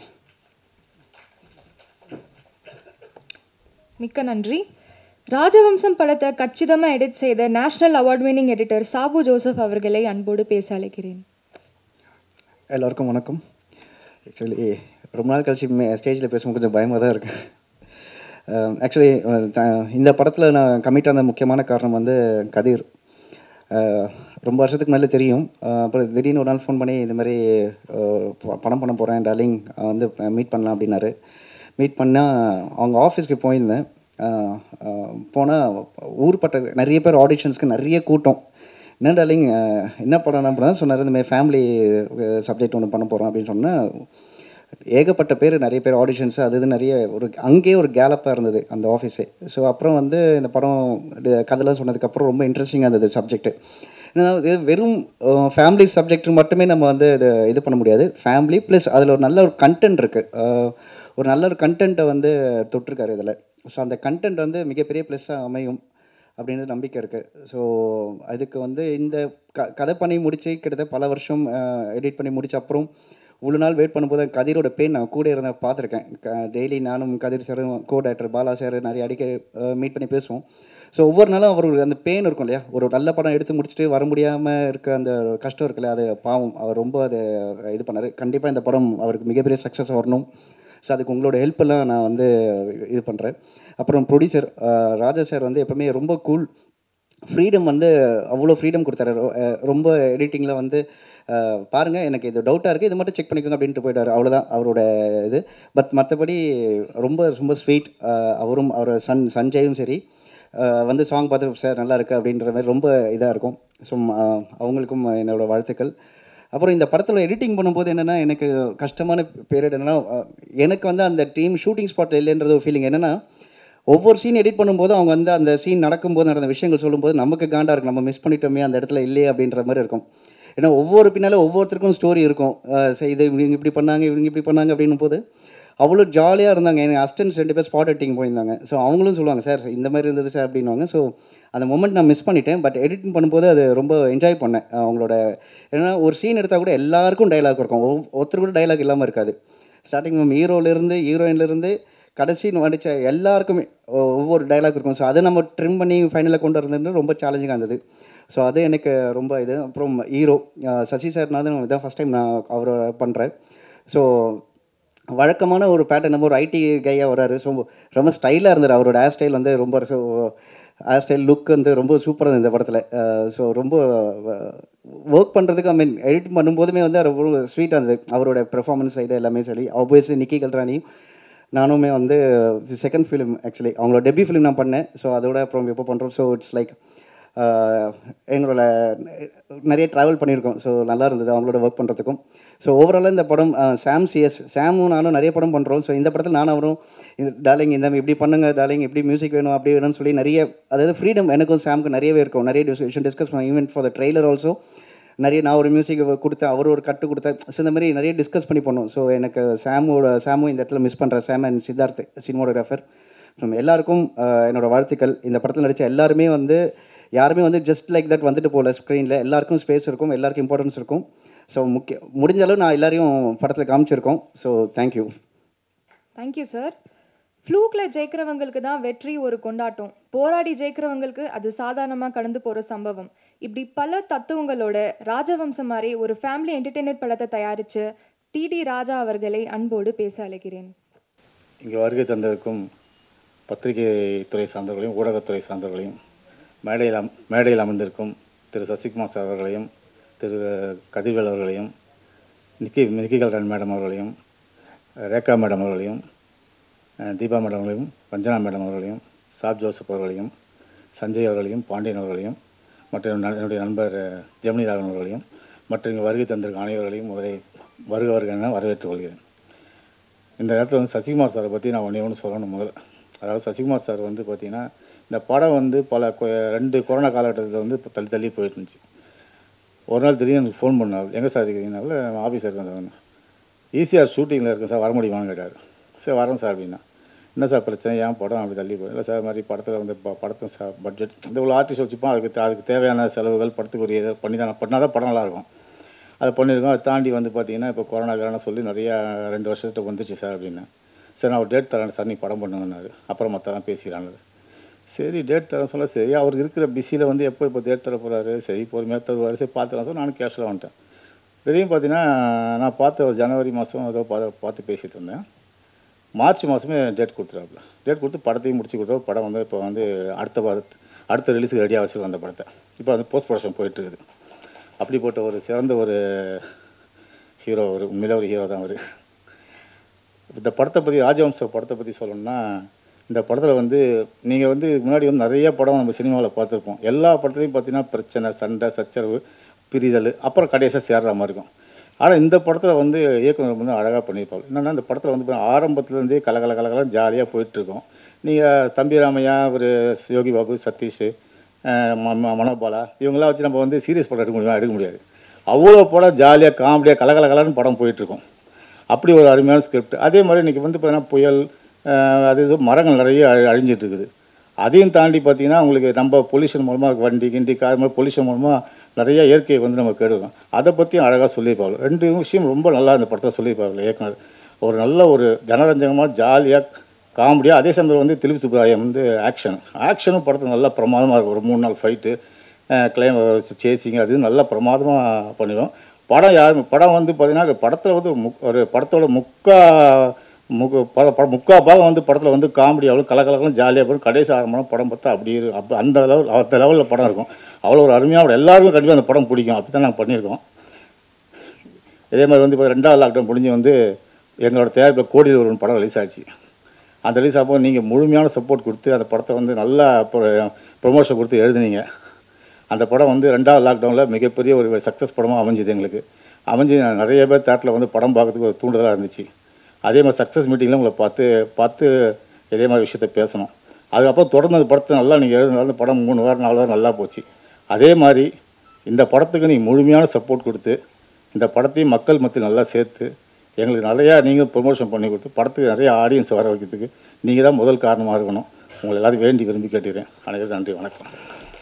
மிக்க நன்றி ராஜவம்சம் படத்தை கச்சிதமாக எடிட் செய்த national award winning editor Sabu Joseph அவர்களை அன்போடு பேச அழைக்கிறேன் எல்லாருக்கும் வணக்கம் ஆக்சுவலி ரொம்ப நாள் கழிச்சு ஸ்டேஜில் பேசும்போது கொஞ்சம் பயமாக தான் இருக்கு ஆக்சுவலி இந்த படத்தில் நான் கமிட் ஆன முக்கியமான காரணம் வந்து கதிர் அஹ், ரொம்ப வருஷத்துக்கு மேலே தெரியும் அஹ், அப்புறம் திடீர்னு ஒரு நாள் ஃபோன் பண்ணி இந்த மாதிரி அஹ், ப- படம் பண்ண போகிறேன் டார்லிங் வந்து மீட் பண்ணலாம் அப்படின்னாரு மீட் பண்ணால் அவங்க ஆஃபீஸ்க்கு போயிருந்தேன் போனால் ஊர்பட்ட நிறைய பேர் ஆடிஷன்ஸ்க்கு நிறைய கூட்டம் என்ன டார்லிங் என்ன படம் என்ன படம் சொன்னார் இந்த மாதிரி ஃபேமிலி சப்ஜெக்ட் ஒன்று பண்ண போகிறோம் அப்படின்னு சொன்னால் ஏகப்பட்ட பேர் நிறைய பேர் ஆடிஷன்ஸ் அது இது நிறைய ஒரு அங்கேயே ஒரு கேலப்பாக இருந்தது அந்த ஆஃபீஸே ஸோ அப்புறம் வந்து இந்த படம் இது கதைலாம் சொன்னதுக்கப்புறம் ரொம்ப இன்ட்ரெஸ்டிங்காக இருந்தது சப்ஜெக்ட் இது வெறும் ஃபேமிலி சப்ஜெக்ட் மட்டுமே நம்ம வந்து இது இது பண்ண முடியாது ஃபேமிலி ப்ளஸ் அதில் ஒரு நல்ல ஒரு கண்டென்ட் இருக்குது ஒரு நல்ல ஒரு கண்டென்ட்டை வந்து தொட்டிருக்காரு இதில் ஸோ அந்த கண்டென்ட் வந்து மிகப்பெரிய ப்ளஸ்ஸாக அமையும் அப்படின்னு நம்பிக்கை இருக்குது ஸோ அதுக்கு வந்து இந்த க கதை பண்ணி முடிச்சு கிட்டத்தட்ட பல வருஷம் எடிட் பண்ணி முடிச்ச அப்புறம் இவ்வளோ நாள் வெயிட் பண்ணும்போது கதிரோட பெயின் நான் கூட இருந்த பார்த்துருக்கேன் டெய்லி நானும் கதிர் சாரும் கோ டேரக்டர் பாலா சார் நிறைய அடிக்க மீட் பண்ணி பேசுவோம் ஸோ ஒவ்வொரு நாளும் அவர் அந்த பெயின் இருக்கும் இல்லையா ஒரு நல்ல படம் எடுத்து முடிச்சுட்டு வர முடியாமல் இருக்க அந்த கஷ்டம் இருக்குல்ல அது பாவம் அவர் ரொம்ப அதை இது பண்ணார் கண்டிப்பாக இந்த படம் அவருக்கு மிகப்பெரிய சக்ஸஸ் வரணும் ஸோ அதுக்கு உங்களோட ஹெல்ப் எல்லாம் நான் வந்து இது பண்ணுறேன் அப்புறம் ப்ரொடியூசர் ராஜா சார் வந்து எப்பவுமே ரொம்ப கூல் ஃப்ரீடம் வந்து அவ்வளோ ஃப்ரீடம் கொடுத்தாரு ரொ- அஹ் ரொம்ப எடிட்டிங்கில் வந்து அஹ், பாருங்க எனக்கு இது டவுட்டாக இருக்குது இது மட்டும் செக் பண்ணிக்கோங்க அப்படின்ட்டு போயிட்டாரு அவ்வளோதான் அவரோட இது பட் மற்றபடி ரொம்ப ரொம்ப ஸ்வீட் அவரும் அவர் சன் சஞ்சயும் சரி அஹ், வந்து சாங் பார்த்து சார் நல்லா இருக்கு அப்படின்ற மாதிரி ரொம்ப இதாக இருக்கும் ஸோ அவங்களுக்கும் என்னோட வாழ்த்துக்கள் அப்புறம் இந்த படத்தில் எடிட்டிங் பண்ணும்போது என்னென்னா எனக்கு கஷ்டமான பீரியட் என்னென்னா எனக்கு வந்து அந்த டீம் ஷூட்டிங் ஸ்பாட் இல்லைன்றது ஒரு ஃபீலிங் என்னென்னா ஒவ்வொரு சீன் எடிட் பண்ணும்போது அவங்க வந்து அந்த சீன் நடக்கும்போது நடந்த விஷயங்கள் சொல்லும்போது நமக்கு காண்டா இருக்கும் நம்ம மிஸ் பண்ணிட்டோமே அந்த இடத்துல இல்லையே அப்படின்ற மாதிரி இருக்கும் ஏன்னா ஒவ்வொரு பின்னால ஒவ்வொருத்தருக்கும் ஸ்டோரி இருக்கும் அஹ் சரி இது இவங்க இப்படி பண்ணாங்க இவங்க இப்படி பண்ணாங்க அப்படின்னும் போது அவ்வளோ ஜாலியாக இருந்தாங்க எனக்கு அஸ்டன்ஸ் ரெண்டு பேர் ஸ்பாட் எட்டிங் போயிருந்தாங்க ஸோ அவங்களும் சொல்லுவாங்க சார் இந்த மாதிரி இருந்தது சார் அப்படின்னுவாங்க ஸோ அந்த மொமெண்ட் நான் மிஸ் பண்ணிட்டேன் பட் எடிட்டிங் பண்ணும்போது அது ரொம்ப என்ஜாய் பண்ணேன் அவங்களோட ஏன்னா ஒரு சீன் எடுத்தால் கூட எல்லாருக்கும் டைலாக் இருக்கும் ஒவ்வொ- ஒருத்தர் கூட டைலாக் இல்லாமல் இருக்காது ஸ்டார்டிங் மேம் ஹீரோலேருந்து ஹீரோயின்லேருந்து கடைசி நடிச்ச எல்லாருக்குமே ஒ- ஒவ்வொரு டைலாக் இருக்கும் ஸோ அதை நம்ம ட்ரிம் பண்ணி ஃபைனலில் கொண்டு வரது ரொம்ப சேலஞ்சிங்காக இருந்தது ஸோ அது எனக்கு ரொம்ப இது அப்புறம் ஹீரோ சசி சார்னாவது இதான் ஃபஸ்ட் டைம் நான் அவரை பண்ணுறேன் ஸோ வழக்கமான ஒரு பேட்டர்ன் நம்ம ஒரு ஐடி கையாக வராரு ஸோ ரொம்ப ஸ்டைலாக இருந்தார் அவரோட ஹேர் ஸ்டைல் வந்து ரொம்ப ஹேர் ஸ்டைல் லுக் வந்து ரொம்ப சூப்பராக இருந்தது இந்த படத்தில் ஸோ ரொம்ப ஒர்க் பண்ணுறதுக்கு ஐ மீன் எடிட் பண்ணும்போதுமே வந்து அது ரொம்ப ஸ்வீட்டாக இருந்தது அவரோட பெர்ஃபார்மன்ஸ் சைடு எல்லாமே சரி ஆப்வியஸ்லி நிக்கி கல்ராணி நானுமே வந்து செகண்ட் ஃபிலிம் ஆக்சுவலி அவங்களோட டெபியூ ஃபிலிம் நான் பண்ணேன் ஸோ அதோட அப்புறம் எப்போ பண்ணுறோம் ஸோ இட்ஸ் லைக் எங்களோட நிறைய ட்ராவல் பண்ணியிருக்கோம் ஸோ நல்லா இருந்தது அவங்களோட ஒர்க் பண்ணுறதுக்கும் ஸோ ஓவராலாக இந்த படம் சாம் சிஎஸ் சாமும் நானும் நிறைய படம் பண்ணுறோம் ஸோ இந்த படத்தில் நானும் அவரும் டார்லிங் இந்த இப்படி பண்ணுங்க டார்லிங் இப்படி மியூசிக் வேணும் அப்படி வேணும்னு சொல்லி நிறைய அதாவது ஃப்ரீடம் எனக்கும் சாமுக்கு நிறையவே இருக்கும் நிறைய விஷயம் டிஸ்கஸ் பண்ணோம் even for the trailer also நிறைய நான் ஒரு மியூசிக் கொடுத்தேன் அவர் ஒரு கட்டு கொடுத்தேன் ஸோ இந்த மாதிரி நிறைய டிஸ்கஸ் பண்ணி பண்ணோம் ஸோ எனக்கு சாமோட சாமும் இந்த இடத்துல மிஸ் பண்ணுறேன் சாம் அண்ட் சித்தார்த் சினிமோடோகிராஃபர் எல்லாருக்கும் அஹ், என்னோட வாழ்த்துக்கள் இந்த படத்தில் நடித்த எல்லாருமே வந்து யாருமே வந்து ஜஸ்ட் லைக் தட் வந்துட்டு போகல ஸ்க்ரீனில் எல்லாருக்கும் ஸ்பேஸ் இருக்கும் எல்லாருக்கும் இம்பார்ட்டன்ஸ் இருக்கும் ஸோ முக்கிய முடிஞ்ச அளவு நான் எல்லாரையும் படத்தில் காமிச்சிருக்கோம் ஸோ தேங்க்யூ தேங்க்யூ சார் ஃப்ளூக்ல ஜெயிக்கிறவங்களுக்கு தான் வெற்றி ஒரு கொண்டாட்டம் போராடி ஜெயிக்கிறவங்களுக்கு அது சாதாரணமாக கடந்து போகிற சம்பவம் இப்படி பல தத்துவங்களோட ராஜவம்சம் மாதிரி ஒரு ஃபேமிலி என்டர்டெயின்மெண்ட் படத்தை தயாரித்து டிடி ராஜா அவர்களை அன்போடு பேச அழைக்கிறேன் இங்கே வருகை தந்திருக்கும் பத்திரிகை துறை சார்ந்தவர்களையும் ஊடகத்துறை சார்ந்தவர்களையும் மேடையில் அம் மேடையில் அமர்ந்திருக்கும் திரு சசிகுமார் சார் அவர்களையும் திரு கதிர்வேல் அவர்களையும் நிக்கி நிக்கிகல்ரான் மேடம் அவர்களையும் ரேகா மேடம் அவர்களையும் அஹ், தீபா மேடம் அவர்களையும் ரஞ்சனா மேடம் அவர்களையும் சாப் ஜோசப் அவர்களையும் சஞ்சய் அவர்களையும் பாண்டியன் அவர்களையும் மற்றும் என்னுடைய என்னுடைய நண்பர் அஹ், ஜெமினி ராகவன் அவர்களையும் மற்றும் இங்கே வருகை தந்திருக்கும் அனைவர்களையும் முதலை வருக வருக என வரவேற்றுக் கொள்கிறேன் இந்த இடத்துல வந்து சசிகுமார் சாரை பற்றி நான் ஒன்றே ஒன்று சொல்லணும் முதல்ல அதாவது சசிகுமார் சார் வந்து பார்த்தீங்கன்னா இந்த படம் வந்து பல கொ- ரெண்டு கொரோனா காலகட்டத்தில் வந்து இப்ப தள்ளி தள்ளி போயிட்டு இருந்துச்சு ஒரு நாள் திடீர்னு எனக்கு ஃபோன் பண்ணார் எங்கே சார் இருக்கீங்கனால ஆஃபீஸர் இருக்கேன் சார் ஈஸியாக ஷூட்டிங்கில் இருக்கேன் சார் வர முடியுமான்னு கேட்டார் சரி வரோம் சார் அப்படின்னா என்ன சார் பிரச்சனை ஏன் படம் அப்படி தள்ளி போய் இல்லை சார் இது மாதிரி படத்தில் வந்து ப- படத்தை சார் பட்ஜெட் இந்த இவ்வளோ ஆர்டிஸ்ட் வச்சுப்போம் அதுக்கு தே- அதுக்கு தேவையான செலவுகள் படத்துக்குரிய இதை பண்ணி தான் பண்ணால் தான் படம் நல்லாயிருக்கும் அதை பண்ணியிருக்கோம் அதை தாண்டி வந்து பார்த்தீங்கன்னா இப்போ கொரோனா கிரானா சொல்லி நிறையா ரெண்டு வருஷத்துக்கு வந்துச்சு சார் அப்படின்னு சரி நான் ஒரு டேட் தரேன் சார் நீ படம் பண்ணுங்கன்னாரு அப்புறம் மற்றதான் பேசிக்கிறாங்க சரி டேட் தரேன் சொல்ல சரி அவர் இருக்கிற பிஸியில் வந்து எப்போ இப்போ டேட் தர போகிறாரு சரி பொறுமையாக தருவார் சரி பார்த்துக்கலாம் சார் நானும் கேஷில் வந்துட்டேன் திடீர்னு பார்த்தீங்கன்னா நான் பார்த்த ஒரு ஜனவரி மாதம் ஏதோ பார்த்து பார்த்து பேசிகிட்டு இருந்தேன் மார்ச் மாதமே டேட் கொடுத்துருவாப்புல டேட் கொடுத்து படத்தையும் முடிச்சு கொடுத்தா படம் வந்து இப்போ வந்து அடுத்த வாரத்து அடுத்த ரிலீஸுக்கு ரெடியாக வச்சுருக்கோம் அந்த படத்தை இப்போ வந்து போஸ்ட் ப்ரொடக்ஷன் போயிட்டு இருக்குது அப்படிப்பட்ட ஒரு சிறந்த ஒரு ஹீரோ ஒரு உண்மையிலே ஒரு ஹீரோ தான் அவர் இந்த படத்தை பற்றி ராஜவம்ச படத்தை பற்றி சொல்லணும்னா இந்த படத்தில் வந்து நீங்கள் வந்து இதுக்கு முன்னாடி வந்து நிறைய படம் நம்ம சினிமாவில் பார்த்துருப்போம் எல்லா படத்துலையும் பார்த்தீங்கன்னா பிரச்சனை சண்டை சச்சரவு பிரிதல் அப்புறம் கடைசியாக சேர்ற மாதிரி இருக்கும் ஆனால் இந்த படத்தில் வந்து இயக்குனர் வந்து அழகாக பண்ணியிருப்பாங்க என்னென்னா இந்த படத்தில் வந்து பாத்தீங்கன்னா ஆரம்பத்துலேருந்தே கலகல கலகலம் ஜாலியாக போயிட்டுருக்கோம் நீங்கள் தம்பி ராமையா ஒரு யோகி பாபு சதீஷ் அஹ் ம- ம- மனோபாலா இவங்களாம் வச்சு நம்ம வந்து சீரியஸ் படம் எடுக்க முடியுமா எடுக்க முடியாது அவ்வளோ படம் ஜாலியாக காமெடியாக கலகல கலன்னு படம் போயிட்டுருக்கோம் அப்படி ஒரு அருமையான ஸ்கிரிப்ட் அதே மாதிரி இன்றைக்கி வந்து பார்த்தீங்கன்னா புயல் அஹ் அது இது மரங்கள் நிறைய அழி அழிஞ்சிட்டு இருக்குது அதையும் தாண்டி பார்த்தீங்கன்னா உங்களுக்கு நம்ம பொல்யூஷன் மூலமாக வண்டி கிண்டி கார் மாதிரி பொல்யூஷன் மூலமாக நிறைய இயற்கையை வந்து நம்ம கெடுவோம் அதை பற்றியும் அழகாக சொல்லியிருப்பாங்க ரெண்டு விஷயம் ரொம்ப நல்லா இந்த படத்தை சொல்லியிருப்பாங்க இயக்குனர் ஒரு நல்ல ஒரு ஜனரஞ்சகமாக ஜாலியாக காமெடியாக அதே சமயம் வந்து திலீப் சுப்ராயம் வந்து ஆக்ஷன் ஆக்ஷனும் படத்தில் நல்லா பிரமாதமாக இருக்கும் ஒரு மூணு நாள் ஃபைட்டு கிளைம் சேசிங் அது இது நல்லா பிரமாதமாக பண்ணிடும் படம் யார் படம் வந்து பார்த்தீங்கன்னா படத்தில் வந்து முக் ஒரு படத்தோட முக்கா முக்கு பட படம் முக்கா பாகம் வந்து படத்தில் வந்து காமெடி அவ்வளோ கலகலகலம் ஜாலியாக போகும் கடைசி ஆரம்பம் படம் பார்த்தா அப்படி இரு- அப்போ அந்த லெவல் அந்த லெவலில் படம் இருக்கும் அவ்வளோ ஒரு அருமையாக எல்லாருக்கும் கண்டிப்பாக அந்த படம் பிடிக்கும் அப்படி தான் நாங்கள் பண்ணியிருக்கோம் இதே மாதிரி வந்து இப்போ ரெண்டாவது லாக்டவுன் முடிஞ்சு வந்து எங்களோட தயாரிப்பில் கோடி ஒரு படம் ரிலீஸ் ஆச்சு அந்த ரிலீஸ் ஆகும்போது நீங்கள் முழுமையான சப்போர்ட் கொடுத்து அந்த படத்தை வந்து நல்லா ப்ரொமோஷன் கொடுத்து எழுதுனீங்க அந்த படம் வந்து ரெண்டாவது லாக்டவுனில் மிகப்பெரிய ஒரு சக்ஸஸ் படமாக அமைஞ்சுது எங்களுக்கு அமைஞ்சு நிறைய பேர் தேட்டரில் வந்து படம் பார்க்கறதுக்கு ஒரு தூண்டுதலாக இருந்துச்சு அதே மாதிரி சக்ஸஸ் மீட்டிங்கில் உங்களை பார்த்து பார்த்து இதே மாதிரி விஷயத்த பேசணும் அதுக்கப்புறம் தொடர்ந்து அந்த படத்தை நல்லா நீங்கள் எழுதுனாலும் அந்த படம் மூணு வாரம் நாலு வாரம் நல்லா போச்சு அதே மாதிரி இந்த படத்துக்கு நீங்கள் முழுமையான சப்போர்ட் கொடுத்து இந்த படத்தையும் மக்கள் மத்தியில் நல்லா சேர்த்து எங்களுக்கு நிறையா நீங்கள் ப்ரொமோஷன் பண்ணி கொடுத்து படத்துக்கு நிறைய ஆடியன்ஸ் வர வைக்கிறதுக்கு நீங்கள் தான் முதல் காரணமாக இருக்கணும் உங்களை எல்லாரும் வேண்டி விரும்பி கேட்டுக்கிறேன் அனைவரும் நன்றி வணக்கம்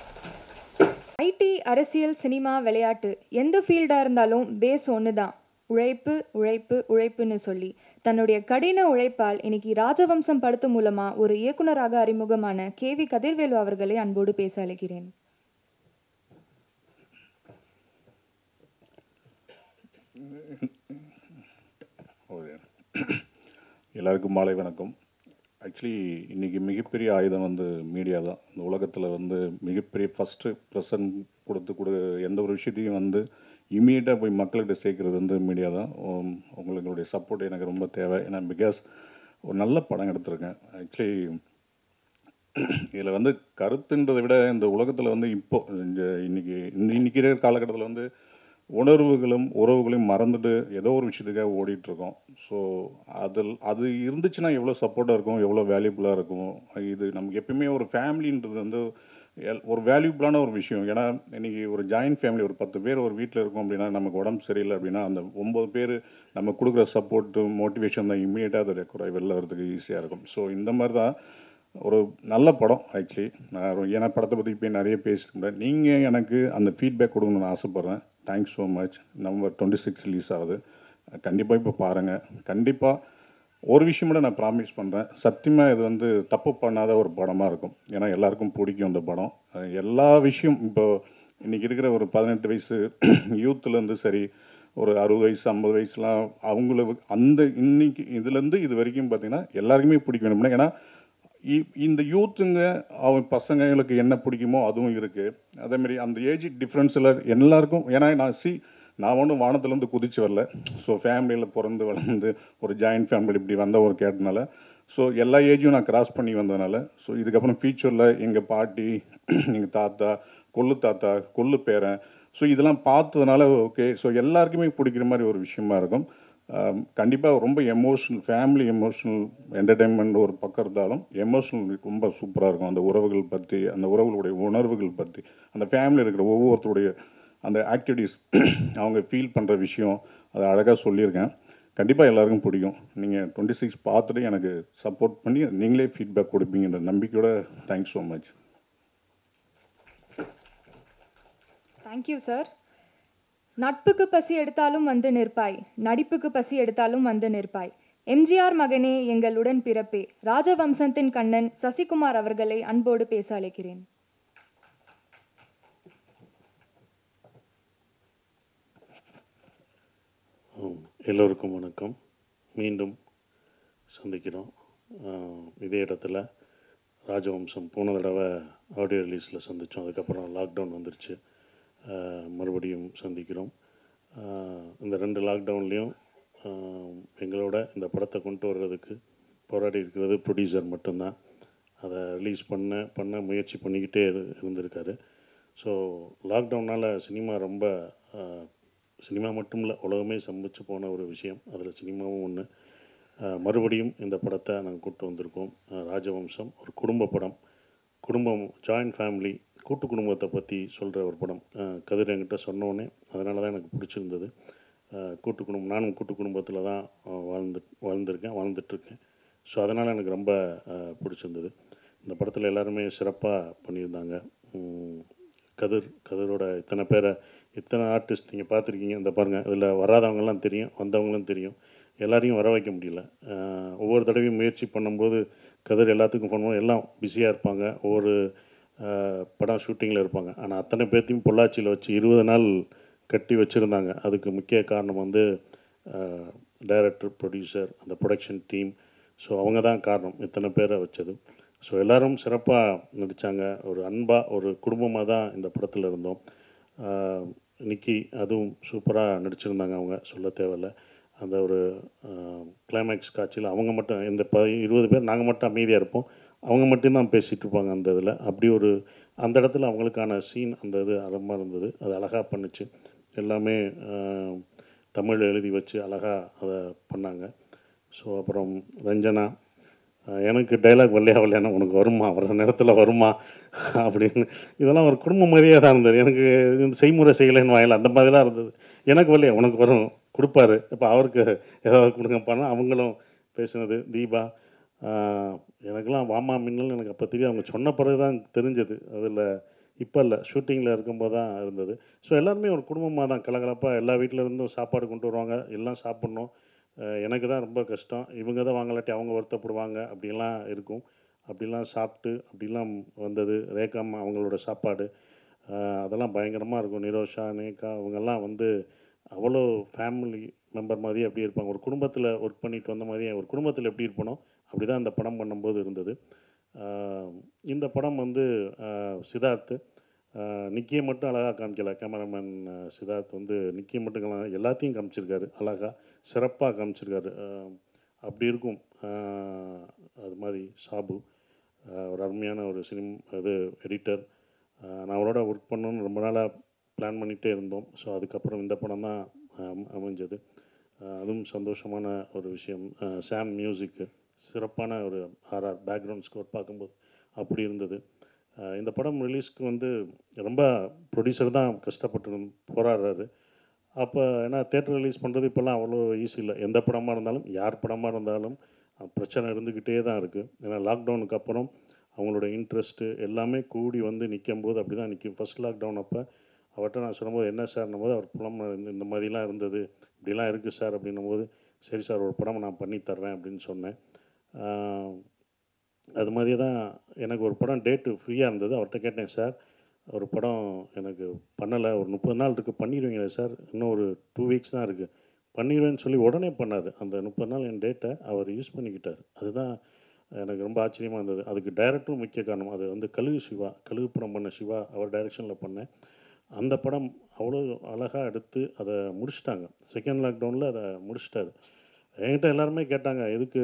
ஐடி அரசியல் சினிமா விளையாட்டு எந்த ஃபீல்டாக இருந்தாலும் பேஸ் ஒன்று தான் உழைப்பு உழைப்பு உழைப்புன்னு சொல்லி தன்னுடைய கடின உழைப்பால் இன்னைக்கு ராஜவம்சம் படத்து மூலமா ஒரு இயக்குனராக அறிமுகமான கே வி கதிர்வேலு அவர்களை அன்போடு பேச அழைக்கிறேன் ஒரு எல்லாருக்கும் மாலை வணக்கம் ஆக்சுவலி இன்றைக்கி மிகப்பெரிய ஆயுதம் வந்து மீடியா தான் இந்த உலகத்தில் வந்து மிகப்பெரிய ஃபஸ்ட்டு ப்ரெசன்ட் கொடுத்து கொடு எந்த ஒரு விஷயத்தையும் வந்து இமீடியட்டாக போய் மக்கள்கிட்ட சேர்க்குறது வந்து மீடியா தான் உம், உங்களுடைய சப்போர்ட் எனக்கு ரொம்ப தேவை ஏன்னா பிகாஸ் ஒரு நல்ல படம் எடுத்திருக்கேன் ஆக்சுவலி இதில் வந்து கருத்துன்றதை விட இந்த உலகத்தில் வந்து இப்போ இந்த இன்னைக்கு இந்த இன்னைக்கு இருக்கிற காலகட்டத்தில் வந்து உணர்வுகளும் உறவுகளையும் மறந்துட்டு ஏதோ ஒரு விஷயத்துக்காக ஓடிட்டு இருக்கோம் ஸோ அதில் அது இருந்துச்சுன்னா எவ்வளோ சப்போர்ட்டாக இருக்கும் எவ்வளோ வேல்யூபுளாக இருக்கும் இது நமக்கு எப்பயுமே ஒரு ஃபேமிலின்றது வந்து எல்- ஒரு வேல்யூபிளான ஒரு விஷயம் ஏன்னா இன்னைக்கு ஒரு ஜாயின்ட் ஃபேமிலி ஒரு பத்து பேர் ஒரு வீட்டில் இருக்கோம் அப்படின்னா நமக்கு உடம்பு சரியில்லை அப்படின்னா அந்த ஒம்பது பேர் நம்ம கொடுக்குற சப்போர்ட்டு மோட்டிவேஷன் தான் இம்மீடியட்டாக அதை ரெக்குறை வெளில வரதுக்கு ஈஸியாக இருக்கும் ஸோ இந்த மாதிரி தான் ஒரு நல்ல படம் ஆக்சுவலி நான் ரொ- ஏன்னா படத்தை பற்றி இப்போ நிறைய பேசியிருந்தேன் நீங்கள் எனக்கு அந்த ஃபீட்பேக் கொடுக்கணும்னு ஆசைப்பட்றேன் thanks so much November twenty six release ஆகுது கண்டிப்பாக இப்போ பாருங்கள் கண்டிப்பாக ஒரு விஷயம் மட்டும் நான் ப்ராமிஸ் பண்ணுறேன் சத்தியமாக இது வந்து தப்பு பண்ணாத ஒரு படமாக இருக்கும் ஏன்னா எல்லாருக்கும் பிடிக்கும் அந்த படம் அஹ் எல்லா விஷயம் இப்போ இன்றைக்கி இருக்கிற ஒரு பதினெட்டு வயசு யூத்துலேருந்து சரி ஒரு அறுபது வயசு ஐம்பது வயசுலாம் அவங்களுக்கு அந்த இன்னைக்கு இதுலேருந்து இது வரைக்கும் பார்த்தீங்கன்னா எல்லாருக்குமே பிடிக்கும் வேணும்னா ஏன்னா இ- இந்த யூத்துங்க அவன் பசங்களுக்கு என்ன பிடிக்குமோ அதுவும் இருக்குது அதேமாரி அந்த ஏஜ் டிஃப்ரென்ஸில் எல்லாருக்கும் ஏன்னா நான் சி நான் ஒன்றும் வானத்துலேருந்து குதிச்சு வரல ஸோ ஃபேமிலியில் பிறந்து வளர்ந்து ஒரு ஜாயின்ட் ஃபேமிலி இப்படி வந்த ஒரு கேட்டனால ஸோ எல்லா ஏஜும் நான் கிராஸ் பண்ணி வந்ததுனால ஸோ இதுக்கப்புறம் ஃபியூச்சரில் எங்கள் பாட்டி எங்கள் தாத்தா கொள்ளு தாத்தா கொள்ளு பேரன் ஸோ இதெல்லாம் பார்த்ததுனால ஓகே ஸோ எல்லாருக்குமே பிடிக்கிற மாதிரி ஒரு விஷயமா இருக்கும் கண்டிப்பாக ரொம்ப எமோஷனல் ஃபேமிலி எமோஷனல் என்டர்டெயின்மெண்ட் ஒரு பக்கம் இருந்தாலும் எமோஷனல் ரொம்ப சூப்பராக இருக்கும் அந்த உறவுகள் பற்றி அந்த உறவுகளுடைய உணர்வுகள் பற்றி அந்த ஃபேமிலியில் இருக்கிற ஒவ்வொருத்தருடைய அந்த ஆக்டிவிட்டீஸ் அவங்க ஃபீல் பண்ணுற விஷயம் அதை அழகாக சொல்லியிருக்கேன் கண்டிப்பாக எல்லாருக்கும் பிடிக்கும் நீங்கள் டுவெண்ட்டி சிக்ஸ் பார்த்துட்டு எனக்கு சப்போர்ட் பண்ணி நீங்களே ஃபீட்பேக் கொடுப்பீங்கன்ற நம்பிக்கையோட thanks so much thank you sir நட்புக்கு பசி எடுத்தாலும் வந்து நிற்பாய் நடிப்புக்கு பசி எடுத்தாலும் வந்து நிற்பாய் எம்ஜிஆர் மகனே எங்களுடன் பிறப்பே ராஜவம்சத்தின் கண்ணன் சசிகுமார் அவர்களை அன்போடு பேச அழைக்கிறேன் ஆம், எல்லோருக்கும் வணக்கம் மீண்டும் சந்திக்கிறோம் ஆஹ், இதே இடத்துல ராஜவம்சம் போன தடவை ஆடியோ ரிலீஸில் சந்தித்தோம் அதுக்கப்புறம் லாக்டவுன் வந்துருச்சு ஆஹ், மறுபடியும் சந்திக்கிறோம் ஆஹ், இந்த ரெண்டு லாக்டவுன்லேயும் எங்களோட இந்த படத்தை கொண்டு வர்றதுக்கு போராடி இருக்கிறது ப்ரொடியூசர் மட்டும்தான் அதை ரிலீஸ் பண்ண பண்ண முயற்சி பண்ணிக்கிட்டே இரு இருந்திருக்காரு ஸோ லாக்டவுனால் சினிமா ரொம்ப ஆஹ், சினிமா மட்டும் இல்லை உலகமே சம்பிச்சு போன ஒரு விஷயம் அதில் சினிமாவும் ஒன்று மறுபடியும் இந்த படத்தை நாங்கள் கூப்பிட்டு வந்திருக்கோம் ஆஹ், ராஜவம்சம் ஒரு குடும்ப படம் குடும்பம் ஜாயிண்ட் ஃபேமிலி கூட்டு குடும்பத்தை பற்றி சொல்கிற ஒரு படம் ஆஹ், கதிர் என்கிட்ட சொன்னோடனே அதனால தான் எனக்கு பிடிச்சிருந்தது ஆஹ், கூட்டு குடும்பம் நானும் கூட்டு குடும்பத்தில் தான் ஆஹ், வாழ்ந்து வாழ்ந்திருக்கேன் வாழ்ந்துட்டுருக்கேன் ஸோ அதனால் எனக்கு ரொம்ப ஆஹ், பிடிச்சிருந்தது இந்த படத்தில் எல்லாருமே சிறப்பாக பண்ணியிருந்தாங்க உம், கதிர் கதிரோட இத்தனை பேரை இத்தனை ஆர்டிஸ்ட் நீங்கள் பார்த்துருக்கீங்க இந்த பாருங்கள் இதில் வராதவங்கெல்லாம் தெரியும் வந்தவங்களும் தெரியும் எல்லாரையும் வர வைக்க முடியல ஆஹ், ஒவ்வொரு தடவையும் முயற்சி பண்ணும்போது கதிர் எல்லாத்துக்கும் ஃபோன் பண்ணி எல்லாம் பிஸியாக இருப்பாங்க ஒவ்வொரு ஆஹ், படம் ஷூட்டிங்கில் இருப்பாங்க ஆனால் அத்தனை பேர்த்தையும் பொள்ளாச்சியில் வச்சு இருபது நாள் கட்டி வச்சுருந்தாங்க அதுக்கு முக்கிய காரணம் வந்து டைரக்டர் ப்ரொடியூசர் அந்த ப்ரொடக்ஷன் டீம் ஸோ அவங்க தான் காரணம் இத்தனை பேரை வச்சது ஸோ எல்லாரும் சிறப்பாக நடித்தாங்க ஒரு அன்பாக ஒரு குடும்பமாக தான் இந்த படத்தில் இருந்தோம் ஆஹ், நிக்கி அதுவும் சூப்பராக நடிச்சிருந்தாங்க அவங்க சொல்ல தேவையில்ல அந்த ஒரு கிளைமேக்ஸ் காட்சியில் அவங்க மட்டும் இந்த ப இருபது பேர் நாங்கள் மட்டும் அமைதியாக இருப்போம் அவங்க மட்டும்தான் பேசிகிட்டு இருப்பாங்க அந்த இதில் அப்படி ஒரு அந்த இடத்துல அவங்களுக்கான சீன் அந்த இது அறமாக இருந்தது அது அழகாக பண்ணுச்சு எல்லாமே ஆஹ், தமிழ் எழுதி வச்சு அழகாக அதை பண்ணாங்க ஸோ அப்புறம் ரஞ்சனா ஆஹ், எனக்கு டைலாக் வரலையா வரலையானா உனக்கு வருமா வர நேரத்தில் வருமா அப்படின்னு இதெல்லாம் ஒரு குடும்ப மாதிரியே தான் இருந்தது எனக்கு இந்த செய்முறை செய்யலைன்னு வாயில அந்த மாதிரிலாம் இருந்தது எனக்கு வரலையா உனக்கு வரும் கொடுப்பாரு இப்போ அவருக்கு ஏதாவது கொடுங்கப்பானா அவங்களும் பேசுனது தீபா ஆஹ், எனக்கெல்லாம் வாமா மின்னல் எனக்கு அப்போ தெரியும் அவங்க சொன்ன பிறகு தான் தெரிஞ்சது அதில் இப்போ இல்லை ஷூட்டிங்கில் இருக்கும்போது தான் இருந்தது ஸோ எல்லாருமே ஒரு குடும்பமாக தான் கலகலப்பாக எல்லா வீட்டில் இருந்தும் சாப்பாடு கொண்டு வருவாங்க எல்லாம் சாப்பிட்ணும் அஹ் எனக்கு தான் ரொம்ப கஷ்டம் இவங்க தான் வாங்கலாட்டி அவங்க வருத்தப்படுவாங்க அப்படிலாம் இருக்கும் அப்படிலாம் சாப்பிட்டு அப்படிலாம் வந்தது ரேகாம் அவங்களோட சாப்பாடு அஹ் அதெல்லாம் பயங்கரமாக இருக்கும் நிரோஷா நேகா அவங்கெல்லாம் வந்து அவ்வளோ ஃபேமிலி மெம்பர் மாதிரி அப்படியே இருப்பாங்க ஒரு குடும்பத்தில் ஒர்க் பண்ணிட்டு வந்த மாதிரியே ஒரு குடும்பத்தில் எப்படி இருப்பனோ அப்படி தான் இந்த படம் பண்ணும்போது இருந்தது அஹ் இந்த படம் வந்து அஹ் சித்தார்த்து அஹ் நிக்கியை மட்டும் அழகாக காமிக்கல கேமராமேன் அஹ் சித்தார்த் வந்து நிக்கியை மட்டும் காமி- எல்லாத்தையும் காமிச்சிருக்காரு அழகாக சிறப்பாக காமிச்சிருக்காரு அஹ் அப்படி இருக்கும் அஹ் அது மாதிரி சாபு அஹ் ஒரு அருமையான ஒரு சினிம் இது எடிட்டர் நான் அவரோட ஒர்க் பண்ணணும்னு ரொம்ப நாளாக பிளான் பண்ணிகிட்டே இருந்தோம் ஸோ அதுக்கப்புறம் இந்த படம் தான் அம்- அமைஞ்சது அஹ் அதுவும் சந்தோஷமான ஒரு விஷயம் அஹ் சாம் மியூசிக்கு சிறப்பான ஒரு ஆர்ஆர் பேக்ரவுண்ட் ஸ்கோர் பார்க்கும்போது அப்படி இருந்தது அஹ் இந்த படம் ரிலீஸ்க்கு வந்து ரொம்ப ப்ரொடியூசர் தான் கஷ்டப்பட்டு போராடுறாரு அப்போ ஏன்னா தேட்டர் ரிலீஸ் பண்ணுறது இப்போல்லாம் அவ்வளோ ஈஸி இல்லை எந்த படமாக இருந்தாலும் யார் படமாக இருந்தாலும் அஹ் பிரச்சனை இருந்துக்கிட்டே தான் இருக்குது ஏன்னா லாக்டவுனுக்கு அப்புறம் அவங்களோட இன்ட்ரெஸ்ட்டு எல்லாமே கூடி வந்து நிற்கும் போது அப்படி தான் நிற்கும் ஃபஸ்ட் லாக்டவுன் அப்போ அவர்கிட்ட நான் சொல்லும்போது என்ன சார்னும் போது அவர் புலம் இந்த இந்த மாதிரிலாம் இருந்தது இப்படிலாம் இருக்குது சார் அப்படின்னும் போது சரி சார் ஒரு படம் நான் பண்ணி தர்றேன் அப்படின்னு சொன்னேன் ஆஹ் அது மாதிரி தான் எனக்கு ஒரு படம் டேட்டு ஃப்ரீயாக இருந்தது அவர்கிட்ட கேட்டேன் சார் ஒரு படம் எனக்கு பண்ணலை ஒரு முப்பது நாள் இருக்குது பண்ணிடுவீங்களா சார் இன்னும் ஒரு டூ வீக்ஸ் தான் இருக்குது பண்ணிடுவேன்னு சொல்லி உடனே பண்ணார் அந்த முப்பது நாள் என் டேட்டை அவர் யூஸ் பண்ணிக்கிட்டார் அதுதான் எனக்கு ரொம்ப ஆச்சரியமாக இருந்தது அதுக்கு டைரக்டரும் முக்கிய காரணம் அது வந்து கழுகு சிவா கழுகு படம் பண்ண சிவா அவர் டைரக்ஷனில் பண்ணேன் அந்த படம் அவ்வளோ அழகாக எடுத்து அதை முடிச்சிட்டாங்க செகண்ட் லாக்டவுனில் அதை முடிச்சிட்டாரு என்கிட்ட எல்லாருமே கேட்டாங்க எதுக்கு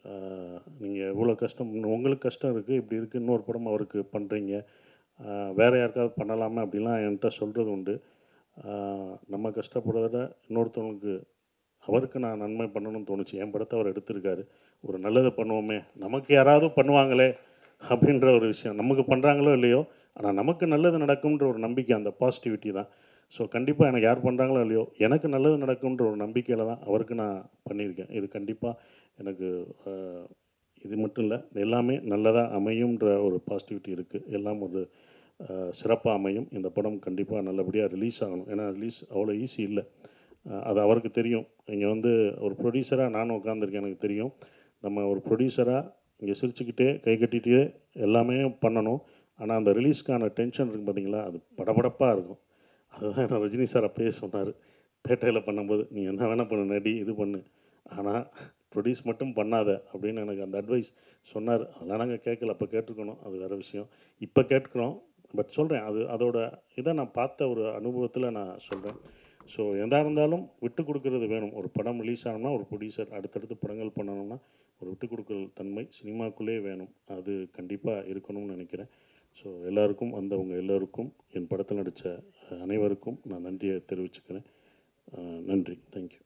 நீங்கள் இவ்வளோ கஷ்டம் உங்களுக்கு கஷ்டம் இருக்குது இப்படி இருக்குது இன்னொரு படம் அவருக்கு பண்ணுறீங்க வேறு யாருக்காவது பண்ணலாமா அப்படிலாம் என்கிட்ட சொல்கிறது உண்டு ஆஹ் நம்ம கஷ்டப்படுறத விட இன்னொருத்தவங்களுக்கு அவருக்கு நான் நன்மை பண்ணணும்னு தோணுச்சு என் படத்தை அவர் எடுத்திருக்காரு ஒரு நல்லதை பண்ணுவோமே நமக்கு யாராவது பண்ணுவாங்களே அப்படின்ற ஒரு விஷயம் நமக்கு பண்ணுறாங்களோ இல்லையோ ஆனால் நமக்கு நல்லது நடக்கும்ன்ற ஒரு நம்பிக்கை அந்த பாசிட்டிவிட்டி தான் ஸோ கண்டிப்பாக எனக்கு யார் பண்ணுறாங்களோ இல்லையோ எனக்கு நல்லது நடக்கும்ன்ற ஒரு நம்பிக்கையில் தான் அவருக்கு நான் பண்ணியிருக்கேன் இது கண்டிப்பாக எனக்கு ஆஹ், இது மட்டும் இல்லை எல்லாமே நல்லதாக அமையும்ன்ற ஒரு பாசிட்டிவிட்டி இருக்குது எல்லாம் ஒரு சிறப்பாக அமையும் இந்த படம் கண்டிப்பாக நல்லபடியாக ரிலீஸ் ஆகணும் ஏன்னா ரிலீஸ் அவ்வளோ ஈஸி இல்லை அஹ் அது அவருக்கு தெரியும் இங்கே வந்து ஒரு ப்ரொடியூசராக நானும் உட்காந்துருக்கேன் எனக்கு தெரியும் நம்ம ஒரு ப்ரொடியூசராக இங்கே சிரிச்சுக்கிட்டே கை கட்டிகிட்டே எல்லாமே பண்ணணும் ஆனால் அந்த ரிலீஸ்க்கான டென்ஷன் இருக்கும் பார்த்தீங்களா அது படபடப்பாக இருக்கும் அதுதான் என்ன ரஜினி சார் அப்பயே சொன்னார் பேட்டையில் பண்ணும்போது நீ என்ன வேணால் பண்ணு நடி இது பண்ணு ஆனால் ப்ரொடியூஸ் மட்டும் பண்ணாத அப்படின்னு எனக்கு அந்த அட்வைஸ் சொன்னார் அதெல்லாம் நாங்கள் கேட்கல அப்போ கேட்டிருக்கணும் அது வேறு விஷயம் இப்போ கேட்குறோம் பட் சொல்கிறேன் அது அதோட இதை நான் பார்த்த ஒரு அனுபவத்தில் நான் சொல்கிறேன் ஸோ எதாக இருந்தாலும் விட்டு கொடுக்கறது வேணும் ஒரு படம் ரிலீஸ் ஆகணும்னா ஒரு ப்ரொடியூசர் அடுத்தடுத்து படங்கள் பண்ணணும்னா ஒரு விட்டு கொடுக்கல் தன்மை சினிமாக்குள்ளே வேணும் அது கண்டிப்பாக இருக்கணும்னு நினைக்கிறேன் ஸோ எல்லாருக்கும் வந்தவங்க எல்லோருக்கும் என் படத்தில் நடித்த அனைவருக்கும் நான் நன்றியை தெரிவிச்சுக்கிறேன் அஹ் நன்றி தேங்க்யூ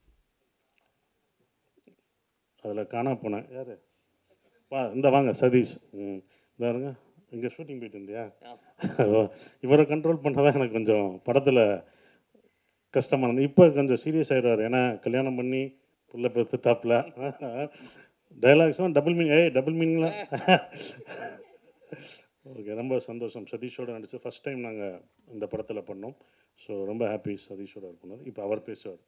அதில் காணா போனேன் யார் வா இந்த வாங்க சதீஷ் ம் பாருங்க இங்கே ஷூட்டிங் போயிட்டு இருந்தியா ஓ, இவரை கண்ட்ரோல் பண்ணதான் எனக்கு கொஞ்சம் படத்தில் கஷ்டமாக இருந்தது இப்போ கொஞ்சம் சீரியஸ் ஆயிடுவார் ஏன்னா கல்யாணம் பண்ணி புள்ள பெற்றுட்டாப்ல டைலாக்ஸ்லாம் டபுள் மீனிங் ஏய் டபுள் மீனிங்லாம் ஓகே ரொம்ப சந்தோஷம் சதீஷோட நடிச்சு ஃபஸ்ட் டைம் நாங்கள் இந்த படத்தில் பண்ணோம் ஸோ ரொம்ப ஹாப்பி சதீஷோட இருக்கணும் இப்போ அவர் பேசுவார்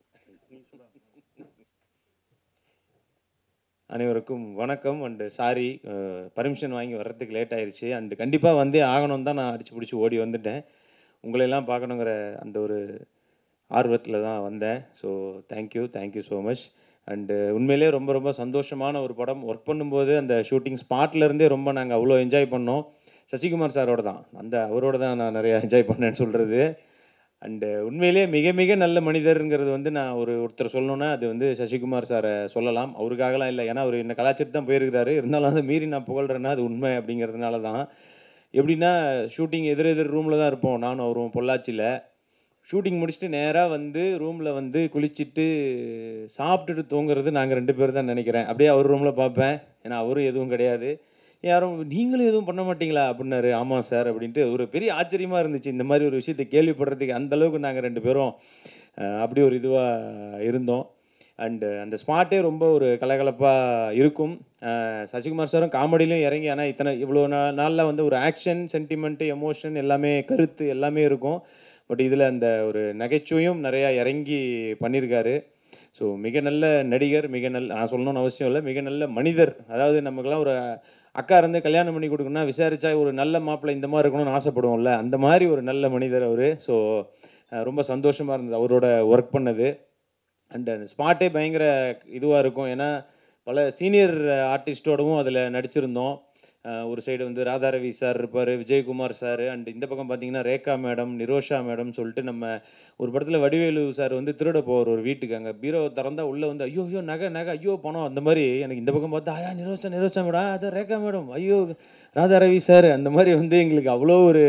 அனைவருக்கும் வணக்கம் அண்டு சாரி பர்மிஷன் வாங்கி வர்றதுக்கு லேட் ஆயிருச்சு அண்டு கண்டிப்பாக வந்தே ஆகணும் தான் நான் அடிச்சு பிடிச்சி ஓடி வந்துட்டேன் உங்களையெல்லாம் பார்க்கணுங்கிற அந்த ஒரு ஆர்வத்தில் தான் வந்தேன் so thank you thank you so much and உண்மையிலே ரொம்ப ரொம்ப சந்தோஷமான ஒரு படம் ஒர்க் பண்ணும்போது அந்த ஷூட்டிங் ஸ்பாட்லேருந்தே ரொம்ப நாங்கள் அவ்வளோ என்ஜாய் பண்ணோம் சசிகுமார் சாரோட தான் அந்த அவரோட தான் நான் நிறையா என்ஜாய் பண்ணேன்னு சொல்கிறது அண்டு உண்மையிலே மிக மிக நல்ல மனிதருங்கிறது வந்து நான் ஒரு ஒருத்தர் சொல்லணும்னா அது வந்து சசிகுமார் சாரை சொல்லலாம் அவருக்காகலாம் இல்லை ஏன்னா அவர் என்ன கலாச்சிட்டு தான் போயிருக்கிறாரு இருந்தாலும் அதை மீறி நான் புகழ்றேன்னா அது உண்மை அப்படிங்கிறதுனால தான் எப்படின்னா ஷூட்டிங் எதிர் எதிர் ரூமில் தான் இருப்போம் நானும் அவரும் பொள்ளாச்சியில் ஷூட்டிங் முடிச்சுட்டு நேராக வந்து ரூமில் வந்து குளிச்சுட்டு சாப்பிட்டுட்டு தூங்குறது நாங்கள் ரெண்டு பேர் தான் நினைக்கிறேன் அப்படியே அவர் ரூமில் பார்ப்பேன் ஏன்னா அவரும் எதுவும் கிடையாது யாரும் நீங்களும் எதுவும் பண்ண மாட்டீங்களா அப்படின்னாரு ஆமாம் சார் அப்படின்ட்டு ஒரு பெரிய ஆச்சரியமாக இருந்துச்சு இந்த மாதிரி ஒரு விஷயத்தை கேள்விப்படுறதுக்கு அந்த அளவுக்கு நாங்கள் ரெண்டு பேரும் அஹ், அப்படி ஒரு இதுவாக இருந்தோம் அண்டு அந்த ஸ்பாட்டே ரொம்ப ஒரு கலகலப்பாக இருக்கும் அஹ், சசிகுமார் சாரும் காமெடியிலும் இறங்கி ஆனால் இத்தனை இவ்வளோ நா நாளில் வந்து ஒரு ஆக்ஷன் சென்டிமெண்ட்டு எமோஷன் எல்லாமே கருத்து எல்லாமே இருக்கும் பட் இதில் அந்த ஒரு நகைச்சுவையும் நிறையா இறங்கி பண்ணியிருக்காரு ஸோ மிக நல்ல நடிகர் மிக நல்ல நான் சொல்லணும்னு அவசியம் இல்லை மிக நல்ல மனிதர் அதாவது நமக்கெல்லாம் ஒரு அக்கா இருந்து கல்யாணம் பண்ணி கொடுக்கணும்னா விசாரிச்சா ஒரு நல்ல மாப்பிள்ளை இந்த மாதிரி இருக்கணும்னு ஆசைப்படுவோம்ல அந்த மாதிரி ஒரு நல்ல மனிதர் அவர் ஸோ ரொம்ப சந்தோஷமாக இருந்தது அவரோட ஒர்க் பண்ணது அண்ட் அந்த ஸ்பாட்டே பயங்கர இதுவாக இருக்கும் ஏன்னா பல சீனியர் ஆர்டிஸ்டோடவும் அதில் நடிச்சிருந்தோம் அஹ் ஒரு சைடு வந்து ராதாரவி சார் இருப்பார் விஜயகுமார் சார் அண்ட் இந்த பக்கம் பார்த்தீங்கன்னா ரேகா மேடம் நிரோஷா மேடம் சொல்லிட்டு நம்ம ஒரு படத்தில் வடிவேலு சார் வந்து திருட போவார் ஒரு வீட்டுக்கு அங்கே பீரோ திறந்தா உள்ளே வந்து ஐயோ ஐயோ நகை நகை ஐயோ பணம் அந்த மாதிரி எனக்கு இந்த பக்கம் பார்த்தா ஐயா நிரோஷா நிரோஷா மேடம் அது ரேகா மேடம் ஐயோ ராதாரவி சார் அந்த மாதிரி வந்து எங்களுக்கு அவ்வளோ ஒரு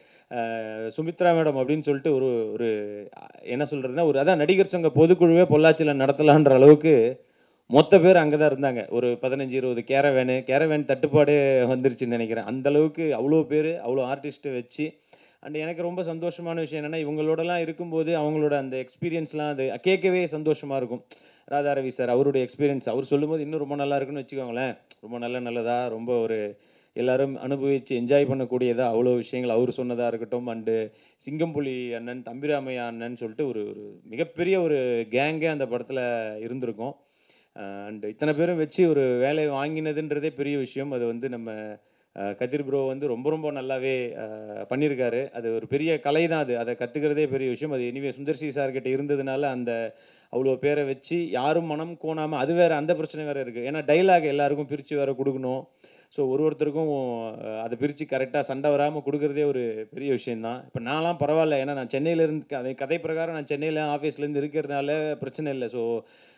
அஹ், சுமித்ரா மேடம் அப்படின்னு சொல்லிட்டு ஒரு ஒரு அஹ், என்ன சொல்கிறதுனா ஒரு அதான் நடிகர் சங்க பொதுக்குழுவே பொள்ளாச்சியில் நடத்தலான்ற அளவுக்கு மொத்த பேர் அங்கே தான் இருந்தாங்க ஒரு பதினஞ்சு இருபது கேரவேனு கேரவேன் தட்டுப்பாடு வந்துருச்சுன்னு நினைக்கிறேன் அந்த அளவுக்கு அவ்வளோ பேர் அவ்வளோ ஆர்டிஸ்ட்டை வச்சு அண்ட் எனக்கு ரொம்ப சந்தோஷமான விஷயம் என்னென்னா இவங்களோடலாம் இருக்கும்போது அவங்களோட அந்த எக்ஸ்பீரியன்ஸ்லாம் அது கேட்கவே சந்தோஷமாக இருக்கும் ராதாரவி சார் அவருடைய எக்ஸ்பீரியன்ஸ் அவர் சொல்லும்போது இன்னும் ரொம்ப நல்லா இருக்குன்னு வச்சுக்கோங்களேன் ரொம்ப நல்ல நல்லதா ரொம்ப ஒரு எல்லாரும் அனுபவித்து என்ஜாய் பண்ணக்கூடியதா அவ்வளோ விஷயங்கள் அவர் சொன்னதாக இருக்கட்டும் அண்டு சிங்கம்புலி அண்ணன் தம்பிராமையா அண்ணன் சொல்லிட்டு ஒரு ஒரு மிகப்பெரிய ஒரு கேங்கே அந்த படத்தில் இருந்திருக்கும் அண்ட் இத்தனை பேரும் வச்சு ஒரு வேலையை வாங்கினதுன்றதே பெரிய விஷயம் அது வந்து நம்ம அஹ், கதிர் ப்ரோ வந்து ரொம்ப ரொம்ப நல்லாவே அஹ், பண்ணியிருக்காரு அது ஒரு பெரிய கலை தான் அது அதை கற்றுக்கிறதே பெரிய விஷயம் அது எனிவே சுந்தர்சி சார்கிட்ட இருந்ததுனால அந்த அவ்வளோ பேரை வச்சு யாரும் மனம் கோணாமல் அது வேற அந்த பிரச்சனை வேற இருக்குது ஏன்னா டைலாக் எல்லாருக்கும் பிரித்து வேற கொடுக்கணும் ஸோ ஒரு ஒருத்தருக்கும் அஹ், அதை பிரித்து கரெக்டாக சண்டை வராமல் கொடுக்குறதே ஒரு பெரிய விஷயம்தான் இப்போ நான்லாம் பரவாயில்ல ஏன்னா நான் சென்னையில இருந்து கதை கதை பிரகாரம் நான் சென்னையில் ஆஃபீஸ்லேருந்து இருக்கிறதுனால பிரச்சனை இல்லை ஸோ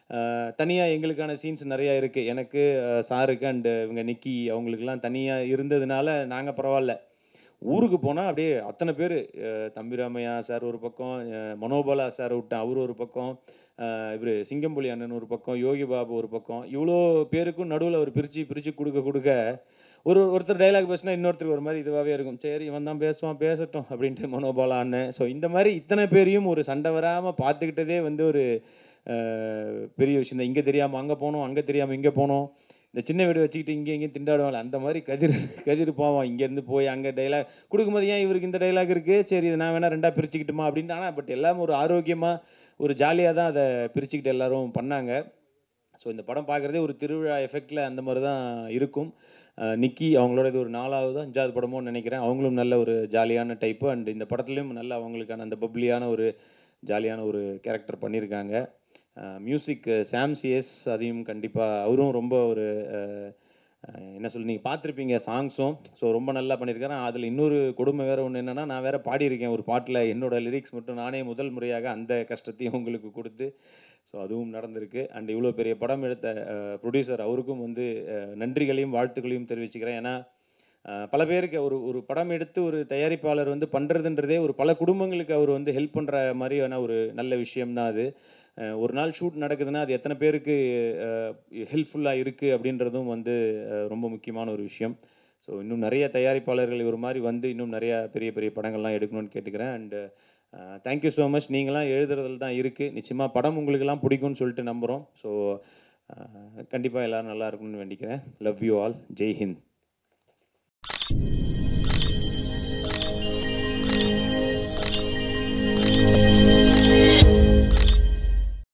தனியாக எங்களுக்கான சீன்ஸ் நிறையா இருக்குது எனக்கு அஹ், சாருக்கு அண்டு இவங்க நிக்கி அவங்களுக்குலாம் தனியாக இருந்ததுனால நாங்கள் பரவாயில்ல ஊருக்கு போனால் அப்படியே அத்தனை பேர் தம்பிராமையா சார் ஒரு பக்கம் அஹ், மனோபாலா சார் விட்டேன் அவர் ஒரு பக்கம் இவர் சிங்கம்புலி அண்ணன் ஒரு பக்கம் யோகி பாபு ஒரு பக்கம் இவ்வளோ பேருக்கும் நடுவில் அவர் பிரித்து பிரித்து கொடுக்க கொடுக்க ஒரு ஒருத்தர் டைலாக் பேசினா இன்னொருத்தருக்கு ஒரு மாதிரி இதுவாகவே இருக்கும் சரி இவன் தான் பேசுவான் பேசட்டும் அப்படின்ட்டு மனோபாலா அண்ணன் ஸோ இந்த மாதிரி இத்தனை பேரையும் ஒரு சண்டை வராமல் பார்த்துக்கிட்டதே வந்து ஒரு அஹ், பெரிய விஷயம் தான் இங்கே தெரியாமல் அங்கே போனோம் அங்கே தெரியாமல் இங்கே போனோம் இந்த சின்ன வீடு வச்சுக்கிட்டு இங்கே இங்கே திண்டாடுவாங்க அந்த மாதிரி கதிர் கதிர் போவான் இங்கேருந்து போய் அங்கே டைலாக் கொடுக்கும்போது ஏன் இவருக்கு இந்த டைலாக் இருக்குது சரி இது நான் வேணால் ரெண்டாக பிரிச்சுக்கிட்டுமா அப்படின்னு ஆனால் பட் எல்லாம் ஒரு ஆரோக்கியமாக ஒரு ஜாலியாக தான் அதை பிரிச்சுக்கிட்டு எல்லாரும் பண்ணாங்க ஸோ இந்த படம் பார்க்குறதே ஒரு திருவிழா எஃபெக்டில் அந்த மாதிரி தான் இருக்கும் அஹ் நிக்கி அவங்களோட இது ஒரு நாலாவது அஞ்சாவது படமோன்னு நினைக்கிறேன் அவங்களும் நல்ல ஒரு ஜாலியான டைப்பு அண்ட் இந்த படத்துலையும் நல்ல அவங்களுக்கான அந்த பப்ளியான ஒரு ஜாலியான ஒரு கேரக்டர் பண்ணியிருக்காங்க மியூசிக் சாம் சிஎஸ் அதையும் கண்டிப்பாக அவரும் ரொம்ப ஒரு அஹ், அஹ் என்ன சொல்லி நீங்கள் பார்த்துருப்பீங்க சாங்ஸும் ஸோ ரொம்ப நல்லா பண்ணியிருக்காரு அதில் இன்னொரு கொடுமை வேறு ஒன்று என்னென்னா நான் வேறு பாடியிருக்கேன் ஒரு பாட்டில் என்னோட லிரிக்ஸ் மட்டும் நானே முதல் முறையாக அந்த கஷ்டத்தையும் உங்களுக்கு கொடுத்து ஸோ அதுவும் நடந்திருக்கு அண்ட் இவ்வளோ பெரிய படம் எடுத்த ப்ரொடியூசர் அவருக்கும் வந்து அஹ், நன்றிகளையும் வாழ்த்துக்களையும் தெரிவிச்சுக்கிறேன் ஏன்னா அஹ், பல பேருக்கு ஒரு ஒரு படம் எடுத்து ஒரு தயாரிப்பாளர் வந்து பண்ணுறதுன்றதே ஒரு பல குடும்பங்களுக்கு அவர் வந்து ஹெல்ப் பண்ணுற மாதிரியான ஒரு நல்ல விஷயம்தான் அது அஹ், ஒரு நாள் ஷூட் நடக்குதுன்னா அது எத்தனை பேருக்கு ஹெல்ப்ஃபுல்லாக இருக்குது அப்படின்றதும் வந்து அஹ், ரொம்ப முக்கியமான ஒரு விஷயம் ஸோ இன்னும் நிறைய தயாரிப்பாளர்கள் இவர் மாதிரி வந்து இன்னும் நிறைய பெரிய பெரிய படங்கள்லாம் எடுக்கணும்னு கேட்டுக்கிறேன் அண்டு தேங்க்யூ ஸோ மச் நீங்களாம் எழுதுறதுல தான் இருக்குது நிச்சயமாக படம் உங்களுக்கெல்லாம் பிடிக்கும்னு சொல்லிட்டு நம்புகிறோம் ஸோ கண்டிப்பாக எல்லோரும் நல்லா இருக்கணும்னு வேண்டிக்கிறேன் love you all Jai Hind